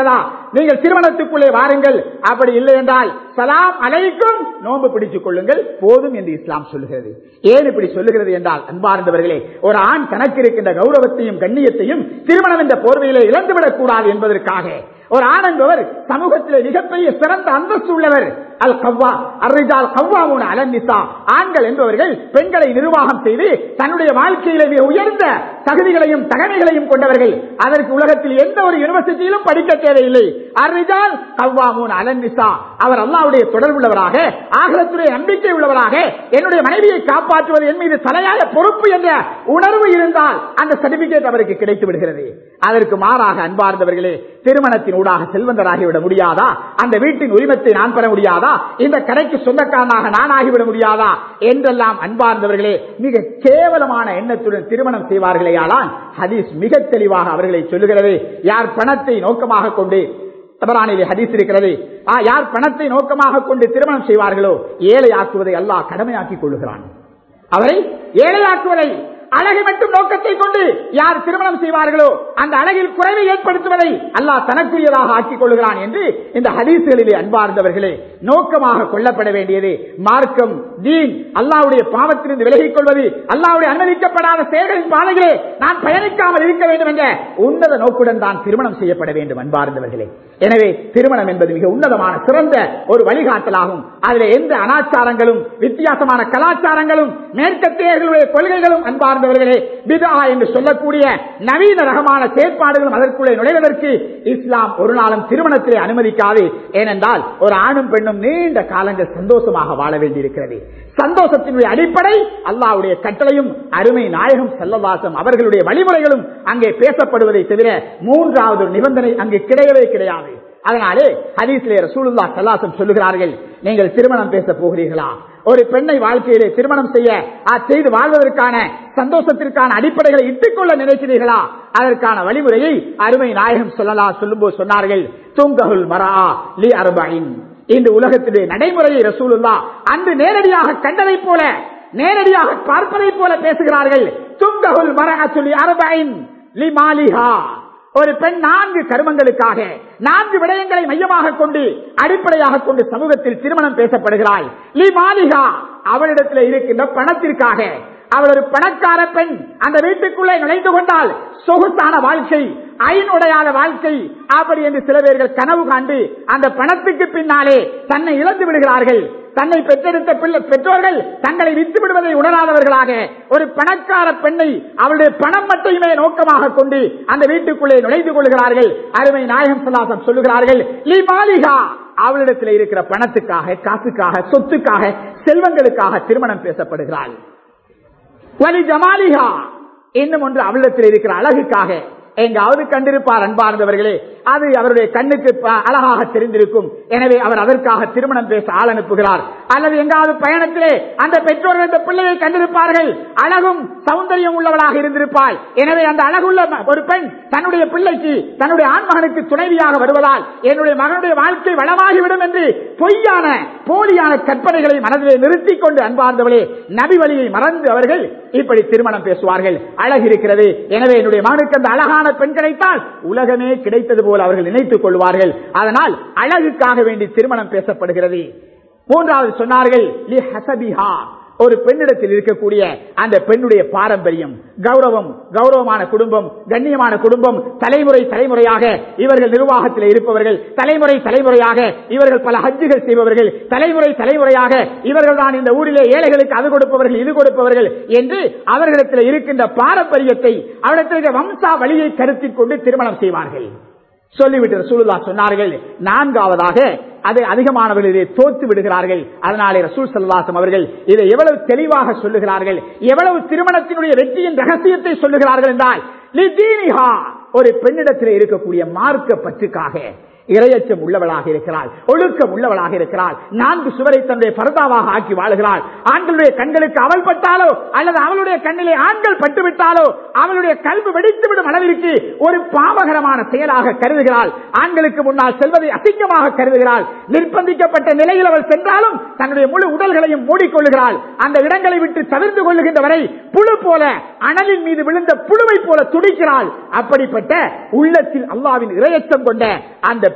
நீங்கள் திருமணத்துக்குள்ளே வாருங்கள் அப்படி இல்லை என்றால் சலாம் அலைக்கும் நோன்பு பிடித்துக் கொள்ளுங்கள் போதும் என்று இஸ்லாம் சொல்லுகிறது ஏன் இப்படி சொல்லுகிறது என்றால் அன்பார்ந்தவர்களே ஒரு ஆண் தனக்கு இருக்கின்ற கௌரவத்தையும் கண்ணியத்தையும் திருமணம் என்ற போர்வையிலே இழந்துவிடக் கூடாது என்பதற்காக ஒரு ஆண் என்பவர் சமூகத்திலே மிகப்பெரிய சிறந்த அந்தஸ்து உள்ளவர் அல் கவ்வா அர்ரிஜால் கவ்வாமூன அலன்னிசா ஆண்கள் என்பவர்கள் பெண்களை நிர்வாகம் செய்து தன்னுடைய வாழ்க்கையிலே மிக உயர்ந்த தகுதிகளையும் தகமைகளையும் கொண்டவர்கள் அதற்கு உலகத்தில் எந்த ஒரு யூனிவர்சிட்டியிலும் படிக்க தேவையில்லை அர்ரிஜால் கவ்வாமூன் அலன்னிசா அவர் அல்லாவுடைய தொடர்புள்ளவராக ஆகலத்துடைய நம்பிக்கை உள்ளவராக என்னுடைய மனைவியை காப்பாற்றுவது என் மீது தலையாய பொறுப்பு என்ற உணர்வு இருந்தால் அந்த சர்டிபிகேட் அவருக்கு கிடைத்து விடுகிறது அதற்கு மாறாக அன்பார்ந்தவர்களே திருமணத்தின் ஊடாக செல்வந்தராகிவிட முடியாதா அந்த வீட்டின் உரிமத்தை நான் பெற முடியாதா இந்த கடைக்கு சொந்தக்காரனாக நான் ஆகிவிட முடியாதா என்றெல்லாம் அன்பார்ந்தவர்களே மிக கேவலமான எண்ணத்துடன் திருமணம் செய்வார்களேயானால் ஹதீஸ் மிக தெளிவாக அவர்களை சொல்லுகிறது யார் பணத்தை நோக்கமாக கொண்டு தபரானிலே ஹதீஸ் இருக்கிறது ஆ, யார் பணத்தை நோக்கமாக கொண்டு திருமணம் செய்வார்களோ ஏழையாக்குவதை அல்லாஹ் கடமையாக்கிக் கொள்ளுகிறான் அவரை ஏழையாக்குவதை அழகு மட்டும் நோக்கத்தை கொண்டு யார் திருமணம் செய்வார்களோ அந்த அழகில் குறைவை ஏற்படுத்துவதை அல்லாஹ் தனக்குரியதாக ஆக்கிக் கொள்கிறான் என்று இந்த ஹதீசுகளிலே அன்பார்ந்தவர்களே நோக்கமாக கொள்ளப்பட வேண்டியது மார்க்கம் தீன் அல்லாவுடைய பாவத்திலிருந்து விலகிக் கொள்வது அல்லாவுடைய அனுமதிக்கப்படாத செயல்களின் பாதைகளே நான் பயணிக்காமல் இருக்க வேண்டும் என்ற உன்னத நோக்குடன் தான் திருமணம் செய்யப்பட வேண்டும் அன்பார்ந்தவர்களே எனவே திருமணம் என்பது மிக உன்னதமான சிறந்த ஒரு வழிகாட்டலாகும் அதில் எந்த அனாச்சாரங்களும் வித்தியாசமான கலாச்சாரங்களும் மேற்கத்தியர்களுடைய கொள்கைகளும் அன்பார்ந்தவர்களே பிதா என்று சொல்லக்கூடிய நவீன ரகமான செயற்பாடுகளும் அதற்குள்ளே நுழைவதற்கு இஸ்லாம் ஒரு நாளும் திருமணத்திலே அனுமதிக்காது ஏனென்றால் ஒரு ஆணும் பெண்ணும் நீண்ட காலங்கள் சந்தோஷமாக வாழ வேண்டியிருக்கிறது சந்தோஷத்தினுடைய அடிப்படை அல்லாவுடைய கட்டளையும் அருமை நாயகம் செல்லவாசம் அவர்களுடைய வழிமுறைகளும் அங்கே பேசப்படுவதை தவிர மூன்றாவது ஒரு நிபந்தனை அங்கு கிடையவே கிடையாது அதனாலே ஹதீஸ்லே ரசூலுல்லா சல்லாசம் சொல்லுகிறார்கள் நீங்கள் திருமணம் பேச போகிறீர்களா ஒரு பெண்ணை வாழ்க்கையிலே திருமணம் செய்ய ஆ, செய்து வாழ்வதற்கான சந்தோஷத்திற்கான அடிப்படைகளை இட்டுக்கொள்ள நினைக்கிறீர்களா அதற்கான வழிமுறையை அருமை நாயகம் சொல்லலா சொல்லும்போது சொன்னார்கள் தூங்ககுல் மரா லி அர்பைன் இந்த உலகத்திலே நடைமுறையை ரசூலுல்லா அன்று நேரடியாக கண்டதை போல நேரடியாக பார்ப்பதை போல பேசுகிறார்கள் துங்ககுல் மரா சொல்லி அர்பைன் லி மாலிஹா ஒரு பெண் நான்கு கருமங்களுக்காக நான்கு விடயங்களை மையமாக கொண்டு அடிப்படையாக கொண்டு சமூகத்தில் திருமணம் பேசப்படுகிறாள் லி மாலிகா அவளிடத்தில் இருக்கின்ற பணத்திற்காக அவள் ஒரு பணக்கார பெண் அந்த வீட்டுக்குள்ளே நுழைந்து கொண்டால் சொகுசான வாழ்க்கை ஐனுடையாத வாழ்க்கை அப்படி என்று சில பேர்கள் கனவு காண்டு அந்த பணத்துக்கு பின்னாலே தன்னை இழந்து விடுகிறார்கள் தன்னை பெற்றெடுத்த பிள்ளை பெற்றோர்கள் தங்களை வித்து விடுவதை உணராதவர்களாக ஒரு பணக்கார பெண்ணை அவளுடைய பணம் மட்டுமே நோக்கமாக கொண்டு அந்த வீட்டுக்குள்ளே நுழைந்து கொள்கிறார்கள் அருமை நாயகம் சல்லாசம் சொல்லுகிறார்கள் லி மாலிகா அவளிடத்தில் இருக்கிற பணத்துக்காக காசுக்காக சொத்துக்காக செல்வங்களுக்காக திருமணம் பேசப்படுகிறாள் வலி ஜமாலிகா இன்னும் ஒன்று அவளிடத்தில் இருக்கிற அழகுக்காக எங்காவது கண்டிருப்பார் அன்பார்ந்தவர்களே அது அவருடைய கண்ணுக்கு ப- அழகாக தெரிந்திருக்கும் எனவே அவர் அதற்காக திருமணம் பேச ஆள் அனுப்புகிறார் அல்லது எங்காவது பயணத்திலே அந்த பெற்றோர்கள் அந்த பிள்ளையை கண்டிருப்பார்கள் அழகும் சௌந்தரியம் உள்ளவளாக இருந்திருப்பாள் எனவே அந்த அழகுள்ள ம- ஒரு பெண் தன்னுடைய பிள்ளைக்கு தன்னுடைய ஆண்மகனுக்கு துணைவியாக வருவதால் என்னுடைய மகனுடைய வாழ்க்கை வளமாகிவிடும் என்று பொய்யான போலியான கற்பனைகளை மனதிலே நிறுத்திக் கொண்டு அன்பார்ந்தவளே நபி வழியை மறந்து அவர்கள் இப்படி திருமணம் பேசுவார்கள் அழகு இருக்கிறது எனவே என்னுடைய மகனுக்கு அந்த அழகான பெண் கிடைத்தால் உலகமே கிடைத்தது போல் அவர்கள் நினைத்துக் கொள்வார்கள் அதனால் அழகுக்காக வேண்டி திருமணம் பேசப்படுகிறது மூன்றாவது சொன்னார்கள் லி ஹசபிஹா ஒரு பெண்ணிடத்தில் இருக்கக்கூடிய அந்த பெண்ணுடைய பாரம்பரியம் கௌரவம் கௌரவமான குடும்பம் கண்ணியமான குடும்பம் தலைமுறை தலைமுறையாக இவர்கள் நிர்வாகத்தில் இருப்பவர்கள் தலைமுறை தலைமுறையாக இவர்கள் பல ஹஜ்ஜுகள் செய்பவர்கள் தலைமுறை தலைமுறையாக இவர்கள் தான் இந்த ஊரிலே ஏழைகளுக்கு அது கொடுப்பவர்கள் இது கொடுப்பவர்கள் என்று அவர்களிடத்தில் இருக்கின்ற பாரம்பரியத்தை அவரிடத்தில் இருக்கிற வம்சா வழியை கருத்தில் கொண்டு திருமணம் செய்வார்கள் சொல்லிவிட்டு ரசூலுல்லா சொன்னார்கள் நான்காவதாக அதை அதிகமானவர்கள் இதை தோத்து விடுகிறார்கள் அதனாலே ரசூல் சல்லாசம் அவர்கள் இதை எவ்வளவு தெளிவாக சொல்லுகிறார்கள் எவ்வளவு திருமணத்தினுடைய வெற்றியின் ரகசியத்தை சொல்லுகிறார்கள் என்றால் லிதீனிஹா, ஒரு பெண்ணிடத்தில் இருக்கக்கூடிய மார்க்க பற்றுக்காக இரையச்சம் உள்ளவளாக இருக்கிறாள் ஒழுக்கம் உள்ளவளாக இருக்கிறாள் நான்கு சுவரை தன்னுடைய பரதாவாக ஆக்கி வாழுகிறாள் ஆண்களுடைய கண்களுக்கு அவள் பட்டாலோ அல்லது அவளுடைய கண்ணிலே ஆண்கள் பட்டுவிட்டாலோ அவளுடைய கல்வி வெடித்துவிடும் அளவிற்கு ஒரு பாவகரமான செயலாக கருதுகிறாள் ஆண்களுக்கு முன்னால் செல்வதை அசிங்கமாக கருதுகிறாள் நிர்பந்திக்கப்பட்ட நிலையில் அவள் சென்றாலும் தன்னுடைய முழு உடல்களையும் மூடிக்கொள்ளுகிறாள் அந்த இடங்களை விட்டு தவிர்த்து கொள்ளுகின்ற வரை புழு போல அனலின் மீது விழுந்த புழுவை போல துடிக்கிறாள் அப்படிப்பட்ட உள்ளத்தில் அல்லாவின் இரையச்சம் கொண்ட அந்த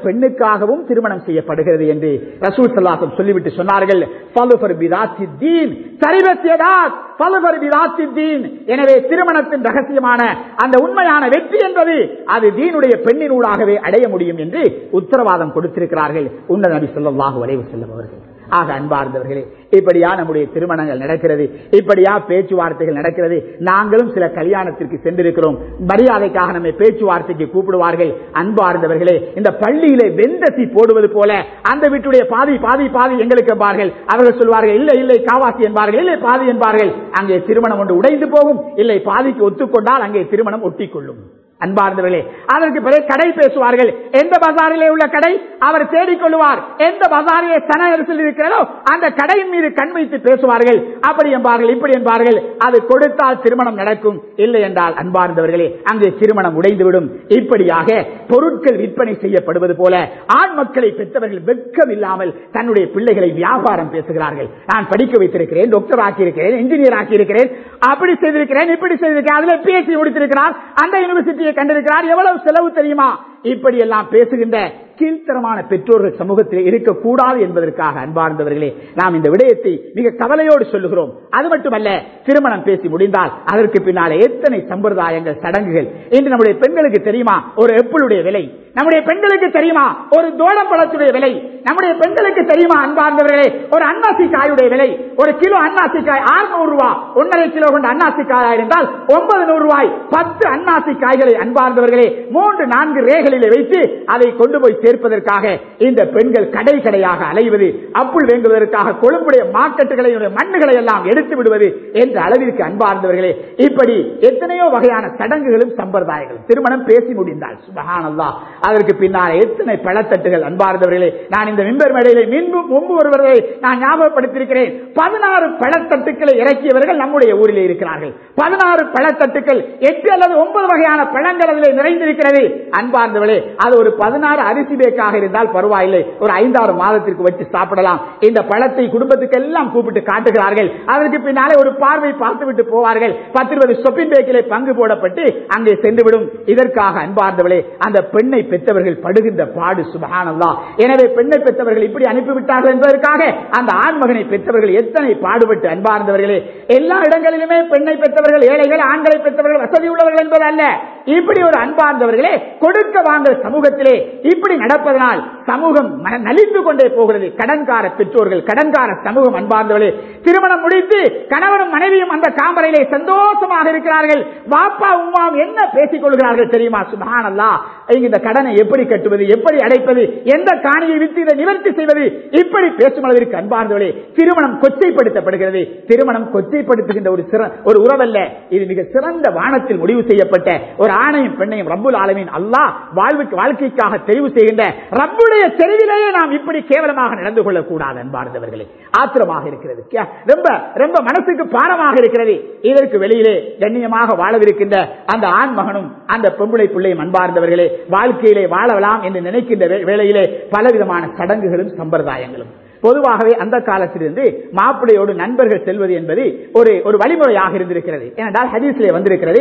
பெண்ணுக்காகவும் திருமணம் செய்யப்படுகிறது என்று ரசூல் சல்லாசம் சொல்லிவிட்டு சொன்னார்கள் "ஃபலுஃபர் பிதாத்தி தீன், சரிபத் யதாக், ஃபலுஃபர் பிதாத்தி தீன்." எனவே திருமணத்தின் ரகசியமான அந்த உண்மையான வெற்றி என்பது அது தீனுடைய பெண்ணினூடாகவே அடைய முடியும் என்று உத்தரவாதம் கொடுத்திருக்கிறார்கள் உன்ன நபி ஸல்லல்லாஹு அலைஹி வஸல்லம் அவர்கள் ஆக அன்பார்ந்தவர்களே இப்படியா நம்முடைய திருமணங்கள் நடக்கிறது இப்படியா பேச்சுவார்த்தைகள் நடக்கிறது நாங்களும் சில கல்யாணத்திற்கு சென்றிருக்கிறோம் மரியாதைக்காக நம்மை பேச்சுவார்த்தைக்கு கூப்பிடுவார்கள் அன்பார்ந்தவர்களே இந்த பள்ளியிலே வெந்தசி போடுவது போல அந்த வீட்டுடைய பாதி பாதி பாதி எங்களுக்கு என்பார்கள் அவர்கள் சொல்வார்கள் இல்லை இல்லை காவாசி என்பார்கள் இல்லை பாதி என்பார்கள் அங்கே திருமணம் ஒன்று உடைந்து போகும் இல்லை பாதிக்கு ஒத்துக்கொண்டால் அங்கே திருமணம் ஒட்டிக்கொள்ளும் அன்பார்ந்தவர்களே அதற்கு பிறகு கடை பேசுவார்கள் எந்த பஜாரிலே உள்ள கடை அவர் தேடிக்கொள்வார் எந்த பஜாரிலே சன நெரிசல் இருக்கிறதோ அந்த கடையின் மீது கண் வைத்து பேசுவார்கள் அப்படி என்பார்கள் இப்படி என்பார்கள் அது கொடுத்தால் திருமணம் நடக்கும் இல்லை என்றால் அன்பார்ந்தவர்களே அங்கே திருமணம் உடைந்துவிடும் இப்படியாக பொருட்கள் விற்பனை செய்யப்படுவது போல ஆண் மக்களை பெற்றவர்கள் வெட்கம் இல்லாமல் தன்னுடைய பிள்ளைகளை வியாபாரம் பேசுகிறார்கள் நான் படிக்க வைத்திருக்கிறேன் டாக்டர் ஆக்கியிருக்கிறேன் இன்ஜினியர் ஆக்கியிருக்கிறேன் அப்படி செய்திருக்கிறேன் இப்படி செய்திருக்கிறேன் அதுல பிஎச்டி முடித்திருக்கிறார் அந்த யூனிவர்சிட்டியை கண்டிருக்கிறார் எவ்வளவு செலவு தெரியுமா இப்படி எல்லாம் பேசுகின்ற கீழ்த்தரமான பெற்றோர்கள் சமூகத்தில் இருக்கக்கூடாது என்பதற்காக அன்பார்ந்தவர்களே நாம் இந்த விடயத்தை மிக கவலையோடு சொல்லுகிறோம் அது மட்டுமல்ல திருமணம் பேசி முடிந்தால் அதற்கு பின்னாலே எத்தனை சம்பிரதாயங்கள் சடங்குகள் இன்று நம்முடைய பெண்களுக்கு தெரியுமா ஒரு எப்பிளுடைய விலை நம்முடைய பெண்களுக்கு தெரியுமா ஒரு தோளப்பழத்துடைய விலை நம்முடைய பெண்களுக்கு தெரியுமா அன்பார்ந்தவர்களே ஒரு அன்னாசி காயுடைய விலை ஒரு கிலோ அன்னாசி காய் ஆறுநூறு ரூபாய் ஒன்றரை கிலோ கொண்ட அன்னாசி காயா இருந்தால் ஒன்பது நூறு ரூபாய் பத்து அன்னாசி காய்களை அன்பார்ந்தவர்களே மூன்று நான்கு ரேகளிலே வைத்து அதை கொண்டு போய் சேர்ப்பதற்காக இந்த பெண்கள் கடை கடையாக அலைவது அப்புள் வேங்குவதற்காக கொழும்புடைய மார்க்கெட்டுகளை மண்ணுகளை எல்லாம் எடுத்து விடுவது என்ற அளவிற்கு அன்பார்ந்தவர்களே இப்படி எத்தனையோ வகையான சடங்குகளும் சம்பிரதாயங்களும் திருமணம் பேசி முடிந்தால் சுபஹானல்லா அதற்கு பின்னால் எத்தனை பழத்தட்டுகள் அன்பார்ந்தவர்களே நான் இந்த மின்பர் மேடையிலே முன்பு முன்பு வருவதை நான் ஞாபகப்படுத்தியிருக்கிறேன் பதினாறு பழத்தட்டுக்களை இறக்கியவர்கள் நம்முடைய ஊரிலே இருக்கிறார்கள் பதினாறு பழத்தட்டுக்கள் எட்டு அல்லது ஒன்பது வகையான பழங்கள் அதில் நிறைந்திருக்கிறது அன்பார்ந்தவர்களே அது ஒரு பதினாறு அரிசி பேக்காக இருந்தால் பரவாயில்லை ஒரு ஐந்தாறு மாதத்திற்கு வச்சு சாப்பிடலாம் இந்த பழத்தை குடும்பத்துக்கு எல்லாம் கூப்பிட்டு காட்டுகிறார்கள் அதற்கு பின்னாலே ஒரு பார்வை பார்த்துவிட்டு போவார்கள் பத்து இருபது சொப்பின் பேக்கிலே பங்கு போடப்பட்டு அங்கே சென்றுவிடும் இதற்காக அன்பார்ந்தவளே அந்த பெண்ணை பெற்றவர்கள் படுகின்ற பாடு சுபகானல்லா எனவே பெண்ணை பெற்றவர்கள் இப்படி அனுப்பிவிட்டார்கள் என்பதற்காக அந்த ஆண்மகனை பெற்றவர்கள் எத்தனை பாடுபட்டு அன்பார்ந்தவர்களே எல்லா இடங்களிலுமே பெண்ணை பெற்றவர்கள் ஏழைகள் ஆண்களை பெற்றவர்கள் வசதி உள்ளவர்கள் என்பது அல்ல இப்படி ஒரு அன்பார்ந்தவர்களே கொடுக்க வாங்கல் சமூகத்திலே இப்படி நடப்பதனால் சமூகம் மன- நலிந்து கொண்டே போகிறது கடன்கார பெற்றோர்கள் கடன்கார சமூகம் அன்பார்ந்தவர்களே திருமணம் முடித்து கணவனும் மனைவியும் அந்த காம்பரையிலே சந்தோஷமாக இருக்கிறார்கள் பாப்பா உமாவும் என்ன பேசிக் கொள்கிறார்கள் தெரியுமா சுபஹானல்லா இங்க இந்த கடனை எப்படி கட்டுவது எப்படி அடைப்பது எந்த காணியை வித்து இதை நிவர்த்தி செய்வது இப்படி பேசும் அளவிற்கு அன்பார்ந்தவர்களே திருமணம் கொச்சைப்படுத்தப்படுகிறது திருமணம் கொச்சைப்படுத்துகின்ற ஒரு சிற ஒரு உறவல்ல இது மிக சிறந்த வானத்தில் முடிவு செய்யப்பட்ட ஒரு ஆணையும் பெண்ணையும் ரப்புல் ஆலமீன் அல்லாஹ் வாழ்வுக்கு வாழ்க்கைக்காக தெரிவு செய்கின்ற ரப்புடைய தெருவிலேயே நாம் இப்படி கேவலமாக நடந்து கொள்ளக்கூடாது அன்பார்ந்தவர்களே ஆத்திரமாக இருக்கிறது கே- ரொம்ப ரொம்ப மனசுக்கு பாரமாக இருக்கிறது இதற்கு வெளியிலே கண்ணியமாக வாழவிருக்கின்ற அந்த ஆண் மகனும் அந்த பொம்பளை பிள்ளையும் அன்பார்ந்தவர்களே வாழ்க்கையிலே வாழலாம் என்று நினைக்கின்ற வே- வேளையிலே பலவிதமான சடங்குகளும் சம்பிரதாயங்களும் பொதுவாகவே அந்த காலத்திலிருந்து மாப்பிள்ளையோடு நண்பர்கள் செல்வது என்பது ஒரு ஒரு வழிமுறையாக இருந்திருக்கிறது ஏனென்றால் ஹதீஸிலே வந்திருக்கிறது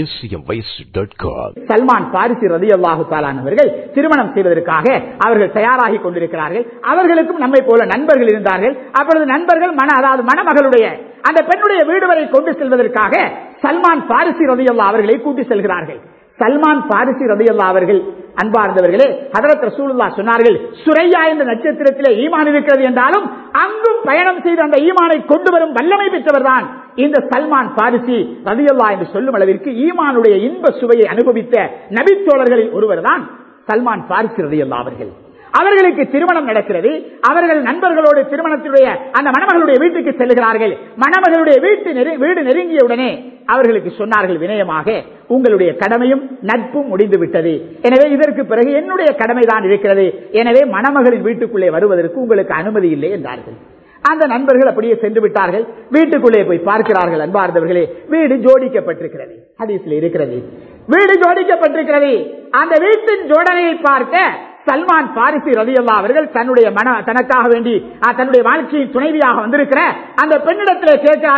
acmvoice.com. சல்மான் பாரிசி ரதி அல்லாஹு அவர்கள் திருமணம் செய்வதற்காக அவர்கள் தயாராகி கொண்டிருக்கிறார்கள் அவர்களுக்கும் நம்மை போல நண்பர்கள் இருந்தார்கள் அப்பொழுது நண்பர்கள் மன அதாவது மணமகளுடைய அந்த பெண்ணுடைய வீடு வரை கொண்டு செல்வதற்காக சல்மான் பாரிசி ரதி அவர்களை கூட்டி செல்கிறார்கள் சல்மான் பாரிசி ரதி அவர்கள் அன்பார்ந்தவர்களே ஹதரத் ரசூலுல்லா சொன்னார்கள் சுரையா என்ற நட்சத்திரத்திலே ஈமான் இருக்கிறது என்றாலும் அங்கும் பயணம் செய்து அந்த ஈமானை கொண்டு வரும் வல்லமை பெற்றவர்தான் இந்த சல்மான் பாரிசி ரதியல்லா என்று சொல்லும் அளவிற்கு ஈமானுடைய இன்ப சுவையை அனுபவித்த நபித்தோழர்களில் ஒருவர்தான் சல்மான் பாரிசி ரதியல்லா அவர்கள் அவர்களுக்கு திருமணம் நடக்கிறது அவர்கள் நண்பர்களோடு திருமணத்தினுடைய அந்த மணமகளுடைய வீட்டுக்கு செல்கிறார்கள் மணமகளுடைய வீட்டு நெரு- வீடு நெருங்கிய உடனே அவர்களுக்கு சொன்னார்கள் வினயமாக உங்களுடைய கடமையும் நட்பும் முடிந்து விட்டது எனவே இதற்கு பிறகு என்னுடைய கடமைதான் இருக்கிறது எனவே மணமகளின் வீட்டுக்குள்ளே வருவதற்கு உங்களுக்கு அனுமதி இல்லை என்றார்கள் அந்த நண்பர்கள் அப்படியே சென்று விட்டார்கள் வீட்டுக்குள்ளே போய் பார்க்கிறார்கள் அன்பார்ந்தவர்களே வீடு ஜோடிக்கப்பட்டிருக்கிறது ஹதீஸ்ல இருக்கிறது வீடு ஜோடிக்கப்பட்டிருக்கிறது அந்த வீட்டின் ஜோடனையை பார்க்க சல்மான் பாரிசி ரதியல்லா அவர்கள் தன்னுடைய மன தனக்காக வேண்டி ஆ, தன்னுடைய வாழ்க்கையின் துணைவியாக வந்திருக்கிற அந்த பெண்ணிடத்திலே கேட்கிறார்கள்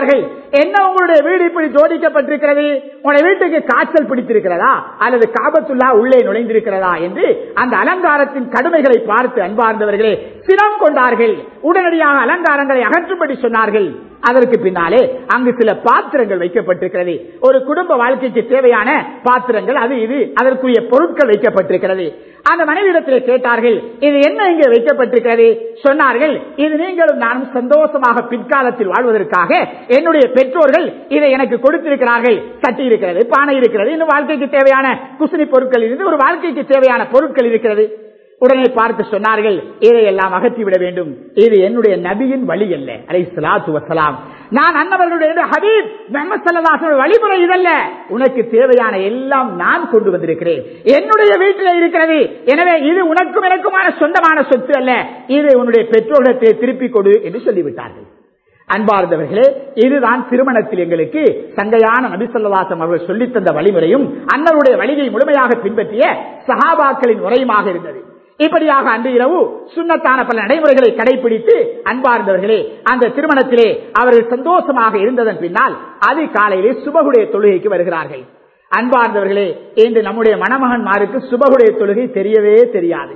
என்ன உங்களுடைய வீடு இப்படி ஜோடிக்கப்பட்டிருக்கிறது உங்களுடைய வீட்டுக்கு காய்ச்சல் பிடித்திருக்கிறதா அல்லது காபத்துல்லா உள்ளே நுழைந்திருக்கிறதா என்று அந்த அலங்காரத்தின் கடுமைகளை பார்த்து அன்பார்ந்தவர்களே சினம் கொண்டார்கள் உடனடியாக அலங்காரங்களை அகற்றும்படி சொன்னார்கள் அதற்கு பின்னாலே அங்கு சில பாத்திரங்கள் வைக்கப்பட்டிருக்கிறது ஒரு குடும்ப வாழ்க்கைக்கு தேவையான பாத்திரங்கள் அது இது அதற்குரிய பொருட்கள் வைக்கப்பட்டிருக்கிறது அந்த மனைவிடத்திலே கேட்டார்கள் இது என்ன இங்கே வைக்கப்பட்டிருக்கிறது சொன்னார்கள் இது நீங்களும் நானும் சந்தோஷமாக பிற்காலத்தில் வாழ்வதற்காக என்னுடைய பெற்றோர்கள் இதை எனக்கு கொடுத்திருக்கிறார்கள் சட்டி இருக்கிறது பானை இருக்கிறது இன்னும் வாழ்க்கைக்கு தேவையான குசினி பொருட்கள் இருந்து ஒரு வாழ்க்கைக்கு தேவையான பொருட்கள் இருக்கிறது உடனே பார்த்து சொன்னார்கள் இதையெல்லாம் அகற்றிவிட வேண்டும் இது என்னுடைய நபியின் வழி அல்ல அலை சலாத்து வசலாம் நான் அன்னவர்களுடைய ஹபீப் முகமது சல்லாஹ் வழிமுறை இதல்ல உனக்கு தேவையான எல்லாம் நான் கொண்டு வந்திருக்கிறேன் என்னுடைய வீட்டில் இருக்கிறது எனவே இது உனக்கும் எனக்குமான சொந்தமான சொத்து அல்ல இது உன்னுடைய பெற்றோர்களை திருப்பிக் கொடு என்று சொல்லிவிட்டார்கள் அன்பார்ந்தவர்களே இதுதான் திருமணத்தில் எங்களுக்கு சங்கையான நபிசல்லாசம் அவர்கள் சொல்லித் தந்த வழிமுறையும் அன்னருடைய வழியை முழுமையாக பின்பற்றிய சஹாபாக்களின் முறையுமாக இருந்தது இப்படியாக அன்று இரவு சுண்ணத்தான பல நடைமுறைகளை கடைபிடித்து அன்பார்ந்தவர்களே அந்த திருமணத்திலே அவர்கள் சந்தோஷமாக இருந்ததன் பின்னால் அது காலையிலே சுபகுடைய தொழுகைக்கு வருகிறார்கள் அன்பார்ந்தவர்களே இன்று நம்முடைய மணமகன்மாருக்கு சுபகுடைய தொழுகை தெரியவே தெரியாது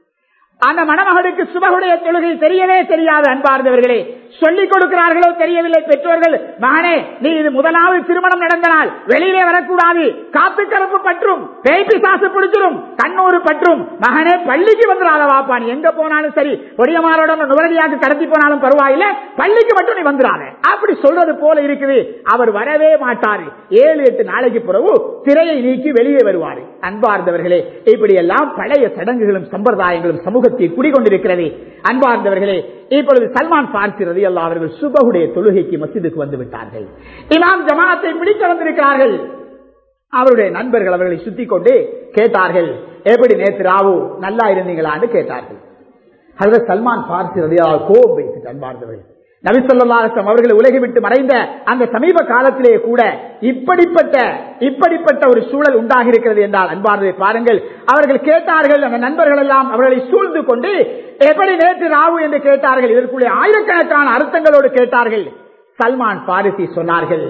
அந்த மணமகனுக்கு சுபகுடைய தொழுகை தெரியவே தெரியாது அன்பார்ந்தவர்களே சொல்லிக் கொடுக்கிறார்களோ தெரியவில்லை பெற்றோர்கள் மகனே நீ இது முதலாவது திருமணம் நடந்த நாள் வெளியிலே வரக்கூடாது காத்து கருப்பு பற்றும் பேய்பி சாசு பிடிச்சிரும் கண்ணூறு பற்றும் மகனே பள்ளிக்கு வந்துடாத வாப்பா நீ எங்க போனாலும் சரி ஒடியமாரோட நுவரடியாக கடத்தி போனாலும் பரவாயில்ல பள்ளிக்கு மட்டும் நீ வந்துடாத அப்படி சொல்றது போல இருக்குது அவர் வரவே மாட்டாரு ஏழு எட்டு நாளைக்கு பிறகு திரையை நீக்கி வெளியே வருவாரு அன்பார்ந்தவர்களே இப்படி எல்லாம் பழைய சடங்குகளும் சம்பிரதாயங்களும் சமூகத்தில் குடிகொண்டிருக்கிறது அன்பார்ந்தவர்களே இப்பொழுது சல்மான் பார்க்கிறது அல்லா அவர்கள் சுபகுடைய தொழுகைக்கு மசிதுக்கு வந்து விட்டார்கள் இமாம் ஜமாத்தை பிடித்து வந்திருக்கிறார்கள் அவருடைய நண்பர்கள் அவர்களை சுத்தி கொண்டு கேட்டார்கள் எப்படி நேற்று ராவு நல்லா இருந்தீங்களான்னு கேட்டார்கள் அதில் சல்மான் பார்க்கிறது கோபம் வைத்து அன்பார்ந்தவர்கள் நபிசல்லாசம் அவர்கள் உலகை விட்டு மறைந்த அந்த சமீப காலத்திலே கூட இப்படிப்பட்ட இப்படிப்பட்ட ஒரு சூழல் உண்டாகி இருக்கிறது என்றால் அன்பார்ந்ததை பாருங்கள் அவர்கள் கேட்டார்கள் அந்த நண்பர்கள் எல்லாம் அவர்களை சூழ்ந்து கொண்டு எப்படி நேற்று ராவு என்று கேட்டார்கள் இதற்குள்ளே ஆயிரக்கணக்கான அர்த்தங்களோடு கேட்டார்கள் சல்மான் பாரிசி சொன்னார்கள்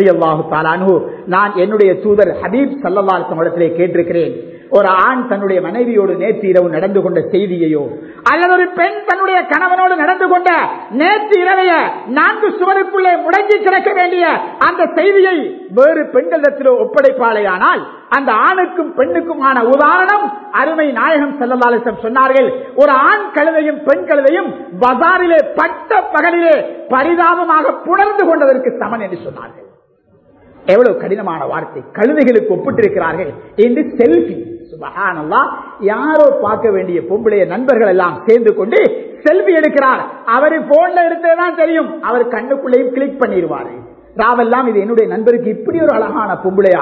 நான் என்னுடைய தூதர் ஹபீப் சல்லல்லாசம் இடத்திலே கேட்டிருக்கிறேன் ஒரு ஆண் தன்னுடைய மனைவியோடு நேற்று இரவு நடந்து கொண்ட செய்தியையோ அல்லது ஒரு பெண் தன்னுடைய கணவனோடு நடந்து கொண்ட நேற்று இரவைய நான்கு சுவருக்குள்ளே முடங்கி கிடக்க வேண்டிய அந்த செய்தியை வேறு பெண்களிடத்திலோ ஒப்படைப்பாளையானால் அந்த ஆணுக்கும் பெண்ணுக்குமான உதாரணம் அருமை நாயகம் செல்லலாலிசம் சொன்னார்கள் ஒரு ஆண் கழுதையும் பெண் கழுதையும் பசாரிலே பட்ட பகலிலே பரிதாபமாக புணர்ந்து கொண்டதற்கு சமன் என்று சொன்னார்கள் எவ்வளவு கடினமான வார்த்தை கழுதைகளுக்கு ஒப்பிட்டிருக்கிறார்கள் என்று செல்ஃபி சுபஹானல்லா யாரோ பார்க்க வேண்டிய பொம்பளைய நண்பர்கள் எல்லாம் சேர்ந்து கொண்டு செல்ஃபி எடுக்கிறார் அவரு போன்ல எடுத்ததுதான் தெரியும் அவர் கண்ணுக்குள்ளேயும் கிளிக் பண்ணிடுவாரு ராவெல்லாம் இது என்னுடைய நண்பருக்கு இப்படி ஒரு அழகான பொம்பளையா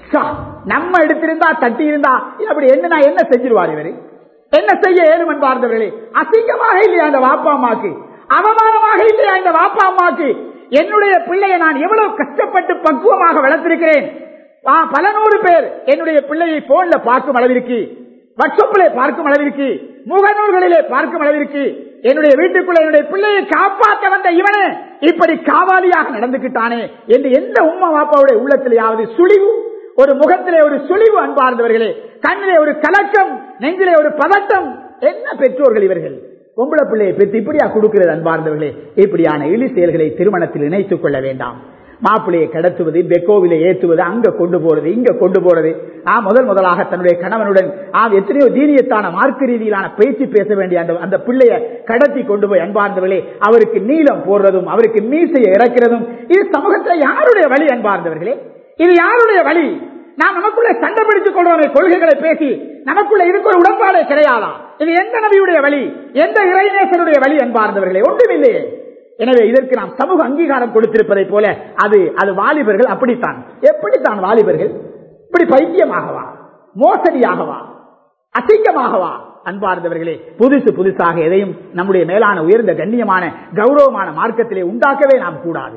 நம்ம எடுத்திருந்தா தட்டி இருந்தா அப்படி என்ன நான் என்ன செஞ்சிருவார் இவரு என்ன செய்ய ஏழுமன் பார்த்தவர்களே அசிங்கமாக இல்லையா அந்த வாப்பா அம்மாக்கு அவமானமாக இல்லையா இந்த வாப்பா அம்மாக்கு என்னுடைய பிள்ளையை நான் எவ்வளவு கஷ்டப்பட்டு பக்குவமாக வளர்த்திருக்கிறேன் பல நூறு பேர் என்னுடைய பிள்ளையை போன்ல பார்க்கும் அளவிற்கு வாட்ஸ்அப்பிலே பார்க்கும் அளவிற்கு முகநூல்களிலே பார்க்கும் அளவிற்கு என்னுடைய வீட்டுக்குள்ள என்னுடைய பிள்ளையை காப்பாற்ற வந்த இவனே இப்படி காவாலியாக நடந்துகிட்டானே என்று எந்த உம்மா வாப்பாவுடைய உள்ளத்திலேயாவது சுழிவு ஒரு முகத்திலே ஒரு சுழிவு அன்பார்ந்தவர்களே கண்ணிலே ஒரு கலக்கம் நெஞ்சிலே ஒரு பதட்டம் என்ன பெற்றோர்கள் இவர்கள் பொம்பளை பிள்ளையை பெற்று இப்படியா கொடுக்கிறது அன்பார்ந்தவர்களே இப்படியான இழி செயல்களை திருமணத்தில் இணைத்துக் கொள்ள வேண்டாம் மாப்பிள்ளையை கடத்துவது பெக்கோவில ஏற்றுவது அங்க கொண்டு போறது இங்க கொண்டு போறது ஆ முதல் முதலாக தன்னுடைய கணவனுடன் ஆ எத்தனையோ தீனியத்தான மார்க்க ரீதியிலான பேச்சு பேச வேண்டிய அந்த அந்த பிள்ளைய கடத்தி கொண்டு போய் அன்பார்ந்தவர்களே அவருக்கு நீளம் போடுறதும் அவருக்கு மீசையை இறக்கிறதும் இது சமூகத்தில் யாருடைய வழி அன்பார்ந்தவர்களே இது யாருடைய வழி நாம் நமக்குள்ள சண்டை பிடித்துக் கொள்வோமே கொள்கைகளை பேசி நமக்குள்ள இருக்கிற உடன்பாடே கிடையாதா இது எந்த நபியுடைய வழி எந்த இறைநேசனுடைய வழி என்பார்ந்தவர்களே ஒன்றுமில்லையே எனவே இதற்கு நாம் சமூக அங்கீகாரம் கொடுத்திருப்பதை போல அது அது வாலிபர்கள் அப்படித்தான் எப்படித்தான் வாலிபர்கள் இப்படி பைத்தியமாகவா மோசடியாகவா அசிங்கமாகவா அன்பார்ந்தவர்களே புதுசு புதுசாக எதையும் நம்முடைய மேலான உயர்ந்த கண்ணியமான கௌரவமான மார்க்கத்திலே உண்டாக்கவே நாம் கூடாது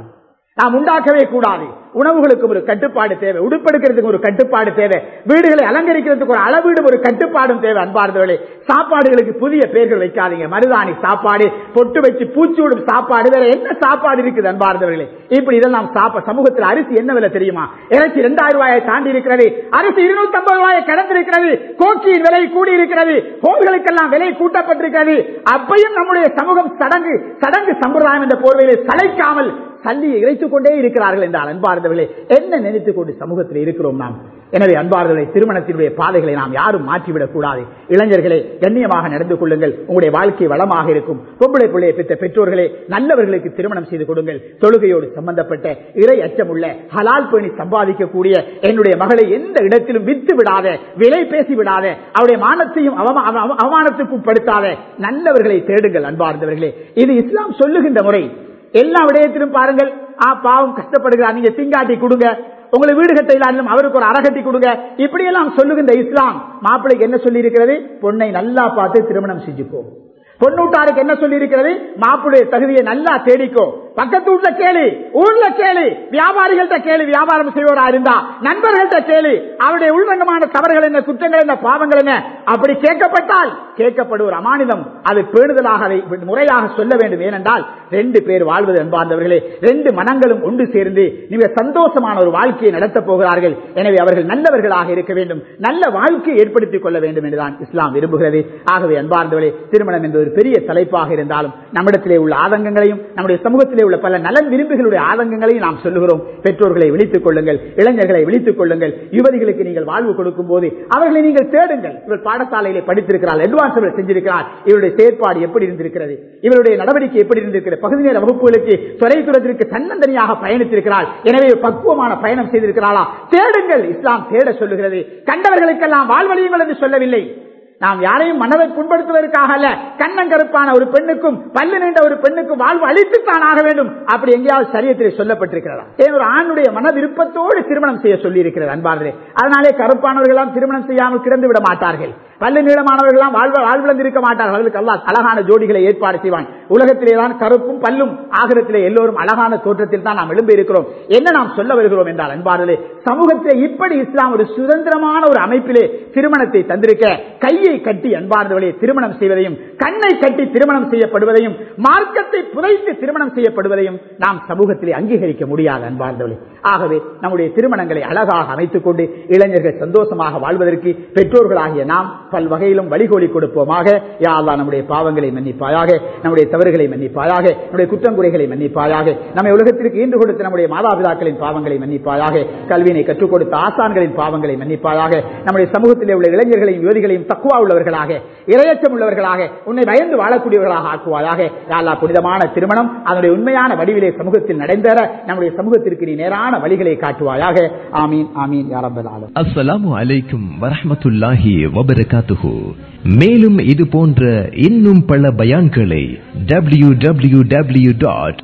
நாம் உண்டாக்கவே கூடாது உணவுகளுக்கு ஒரு கட்டுப்பாடு தேவை உடுப்பெடுக்கிறதுக்கு ஒரு கட்டுப்பாடு தேவை வீடுகளை அலங்கரிக்கிறதுக்கு ஒரு அளவீடு ஒரு கட்டுப்பாடும் தேவை அன்பார்ந்தவர்களே சாப்பாடுகளுக்கு புதிய பெயர்கள் வைக்காதீங்க மருதாணி சாப்பாடு பொட்டு வச்சு பூச்சி விடும் சாப்பாடு வேற என்ன சாப்பாடு இருக்குது அன்பார்ந்தவர்களே இப்படி இதெல்லாம் சாப்ப சமூகத்தில் அரிசி என்ன விலை தெரியுமா இறைச்சி இரண்டாயிரம் ரூபாயை தாண்டி இருக்கிறது அரிசி இருநூத்தி ஐம்பது ரூபாயை கடந்திருக்கிறது கோக்கியின் விலை கூடி இருக்கிறது கோவில்களுக்கெல்லாம் விலை கூட்டப்பட்டிருக்கிறது அப்பையும் நம்முடைய சமூகம் சடங்கு சடங்கு சம்பிரதாயம் என்ற போர்வையிலே சளைக்காமல் சல்லியை இறைத்துக் கொண்டே இருக்கிறார்கள் என்றால் அன்பார்ந்தவர்களே என்ன நினைத்துக் கொண்டு சமூகத்தில் இருக்கிறோம் நாம் எனவே அன்பார்ந்தவர்களை திருமணத்தினுடைய பாதைகளை நாம் யாரும் மாற்றிவிடக் கூடாது இளைஞர்களே கண்ணியமாக நடந்து கொள்ளுங்கள் உங்களுடைய வாழ்க்கை வளமாக இருக்கும் பொம்பளை பிள்ளையை பெற்ற பெற்றோர்களே நல்லவர்களுக்கு திருமணம் செய்து கொடுங்கள் தொழுகையோடு சம்பந்தப்பட்ட இறை அச்சமுள்ள ஹலால் பேணி சம்பாதிக்கக்கூடிய என்னுடைய மகளை எந்த இடத்திலும் வித்து விடாத விலை பேசி விடாத அவருடைய மானத்தையும் அவமா- அவ- அவமானத்துக்கும் படுத்தாத நல்லவர்களை தேடுங்கள் அன்பார்ந்தவர்களே இது இஸ்லாம் சொல்லுகின்ற முறை எல்லா விடயத்திலும் பாருங்கள் ஆ பாவம் கஷ்டப்படுகிறார் நீங்க திங்காட்டி கொடுங்க உங்களை வீடு கட்ட இல்லாலும் அவருக்கு ஒரு அறகட்டி கொடுங்க இப்படி எல்லாம் சொல்லுகின்ற இஸ்லாம் மாப்பிள்ளைக்கு என்ன சொல்லி இருக்கிறது பொண்ணை நல்லா பார்த்து திருமணம் செஞ்சுக்கோ பொண்ணூட்டாருக்கு என்ன சொல்லி இருக்கிறது மாப்பிள்ளைய தகுதியை நல்லா தேடிக்கோ பக்கத்து வீட்டுல கேளு ஊர்ல கேளு வியாபாரிகள்ட்ட கேளு வியாபாரம் செய்வோரா இருந்தா நண்பர்கள்ட்ட கேளு அவருடைய உள்ரங்கமான தவறுகள் என்ன குற்றங்கள் என்ன பாவங்கள் என்ன அப்படி கேட்கப்பட்டால் கேட்கப்படுவோர் அமானிதம் அது பேணுதலாக அதை முறையாக சொல்ல வேண்டும் ஏனென்றால் ரெண்டு பேர் வாழ்வது அன்பார்ந்தவர்களே ரெண்டு மனங்களும் ஒன்று சேர்ந்து மிக சந்தோஷமான ஒரு வாழ்க்கையை நடத்தப் போகிறார்கள் எனவே அவர்கள் நல்லவர்களாக இருக்க வேண்டும் நல்ல வாழ்க்கையை ஏற்படுத்திக் கொள்ள வேண்டும் என்றுதான் இஸ்லாம் விரும்புகிறது ஆகவே அன்பார்ந்தவர்களே திருமணம் என்பது ஒரு பெரிய தலைப்பாக இருந்தாலும் நம்மிடத்திலே உள்ள ஆதங்கங்களையும் நம்முடைய சமூகத்திலே உள்ள பல நலன் விரும்புகளுடைய ஆதங்கங்களையும் நாம் சொல்லுகிறோம் பெற்றோர்களை விழித்துக் கொள்ளுங்கள் இளைஞர்களை விழித்துக் கொள்ளுங்கள் யுவதிகளுக்கு நீங்கள் வாழ்வு கொடுக்கும் போது அவர்களை நீங்கள் தேடுங்கள் இவர் பாடசாலையிலே படித்திருக்கிறார் அட்வான்ஸ் செஞ்சிருக்கிறார் இவருடைய செயற்பாடு எப்படி இருந்திருக்கிறது இவருடைய நடவடிக்கை எப்படி இருந்திருக்கிறது பகுதி நேர வகுப்புகளுக்கு தொலைதூரத்திற்கு தன்னந்தனியாக பயணித்திருக்கிறார் எனவே பக்குவமான பயணம் செய்திருக்கிறாளா தேடுங்கள் இஸ்லாம் தேட சொல்லுகிறது கண்டவர்களுக்கெல்லாம் வாழ்வழியுங்கள் என்று சொல்லவில்லை நாம் யாரையும் மனதை புண்படுத்துவதற்காக அல்ல கண்ணங்கருப்பான ஒரு பெண்ணுக்கும் பல்லு நீண்ட ஒரு பெண்ணுக்கும் வாழ்வு அளித்துத்தான் ஆக வேண்டும் அப்படி எங்கேயாவது சரியத்தில் சொல்லப்பட்டிருக்கிறதா ஏன் ஒரு ஆணுடைய மன விருப்பத்தோடு திருமணம் செய்ய சொல்லி இருக்கிறது அன்பார்களே அதனாலே கருப்பானவர்கள் திருமணம் செய்யாமல் கிடந்து விட மாட்டார்கள் பல்லு நீளமானவர்கள் வாழ்வு வாழ்விழந்து இருக்க மாட்டார்கள் அவர்களுக்கு அல்லாஹ் அழகான ஜோடிகளை ஏற்பாடு செய்வான் உலகத்திலே தான் கருப்பும் பல்லும் ஆகிரத்திலே எல்லோரும் அழகான தோற்றத்தில் தான் நாம் எழும்பி இருக்கிறோம் என்ன நாம் சொல்ல வருகிறோம் என்றால் அன்பார்களே சமூகத்திலே இப்படி இஸ்லாம் ஒரு சுதந்திரமான ஒரு அமைப்பிலே திருமணத்தை தந்திருக்க கையை கட்டி அன்பார்ந்தவர்களே திருமணம் செய்வதையும் கண்ணை கட்டி திருமணம் செய்யப்படுவதையும் மார்க்கத்தை புதைத்து திருமணம் செய்யப்படுவதையும் நாம் சமூகத்திலே அங்கீகரிக்க முடியாது அன்பார்ந்தவர்களே ஆகவே நம்முடைய திருமணங்களை அழகாக அமைத்துக் கொண்டு இளைஞர்கள் சந்தோஷமாக வாழ்வதற்கு பெற்றோர்களாகிய நாம் பல்வகையிலும் வழிகோலி கொடுப்போமாக யா அல்லாஹ் நம்முடைய பாவங்களை மன்னிப்பாயாக நம்முடைய தவறுகளை மன்னிப்பாயாக நம்முடைய குற்றங்குறைகளை மன்னிப்பாயாக நம்மை உலகத்திற்கு ஈண்டு கொடுத்த நம்முடைய மாதாபிதாக்களின் பாவங்களை மன்னிப்பாயாக கல்வியினை கற்றுக் கொடுத்த ஆசான்களின் பாவங்களை மன்னிப்பாயாக நம்முடைய சமூகத்திலே உள்ள இளைஞர்களையும் யுவதிகளையும் தக்குவா உள்ளவர்களாக இரையச்சம் உள்ளவர்களாக உன்னை பயந்து வாழக்கூடியவர்களாக ஆக்குவாயாக யா அல்லாஹ் புனிதமான திருமணம் அதனுடைய உண்மையான வடிவிலே சமூகத்தில் நடைந்தேற நம்முடைய சமூகத்திற்கு நீ நேரான வழிகளை காட்டுவாயாக ஆமீன் ஆமீன் யாரம்பல் ஆலம் அஸ்ஸலாமு அலைக்கும் வரஹ்மத்துல்லாஹி வபரகாத்துஹு மேலும் இது போன்ற இன்னும் பல பயான்களை W W W dot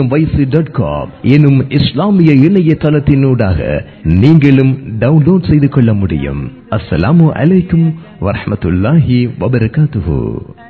dot com எனும் இஸ்லாமிய இணையதளத்தினூடாக நீங்களும் டவுன்லோட் செய்து கொள்ள முடியும் அஸ்ஸலாமு அலைக்கும் வரஹ்மத்துல்லாஹி வபரகாத்துஹு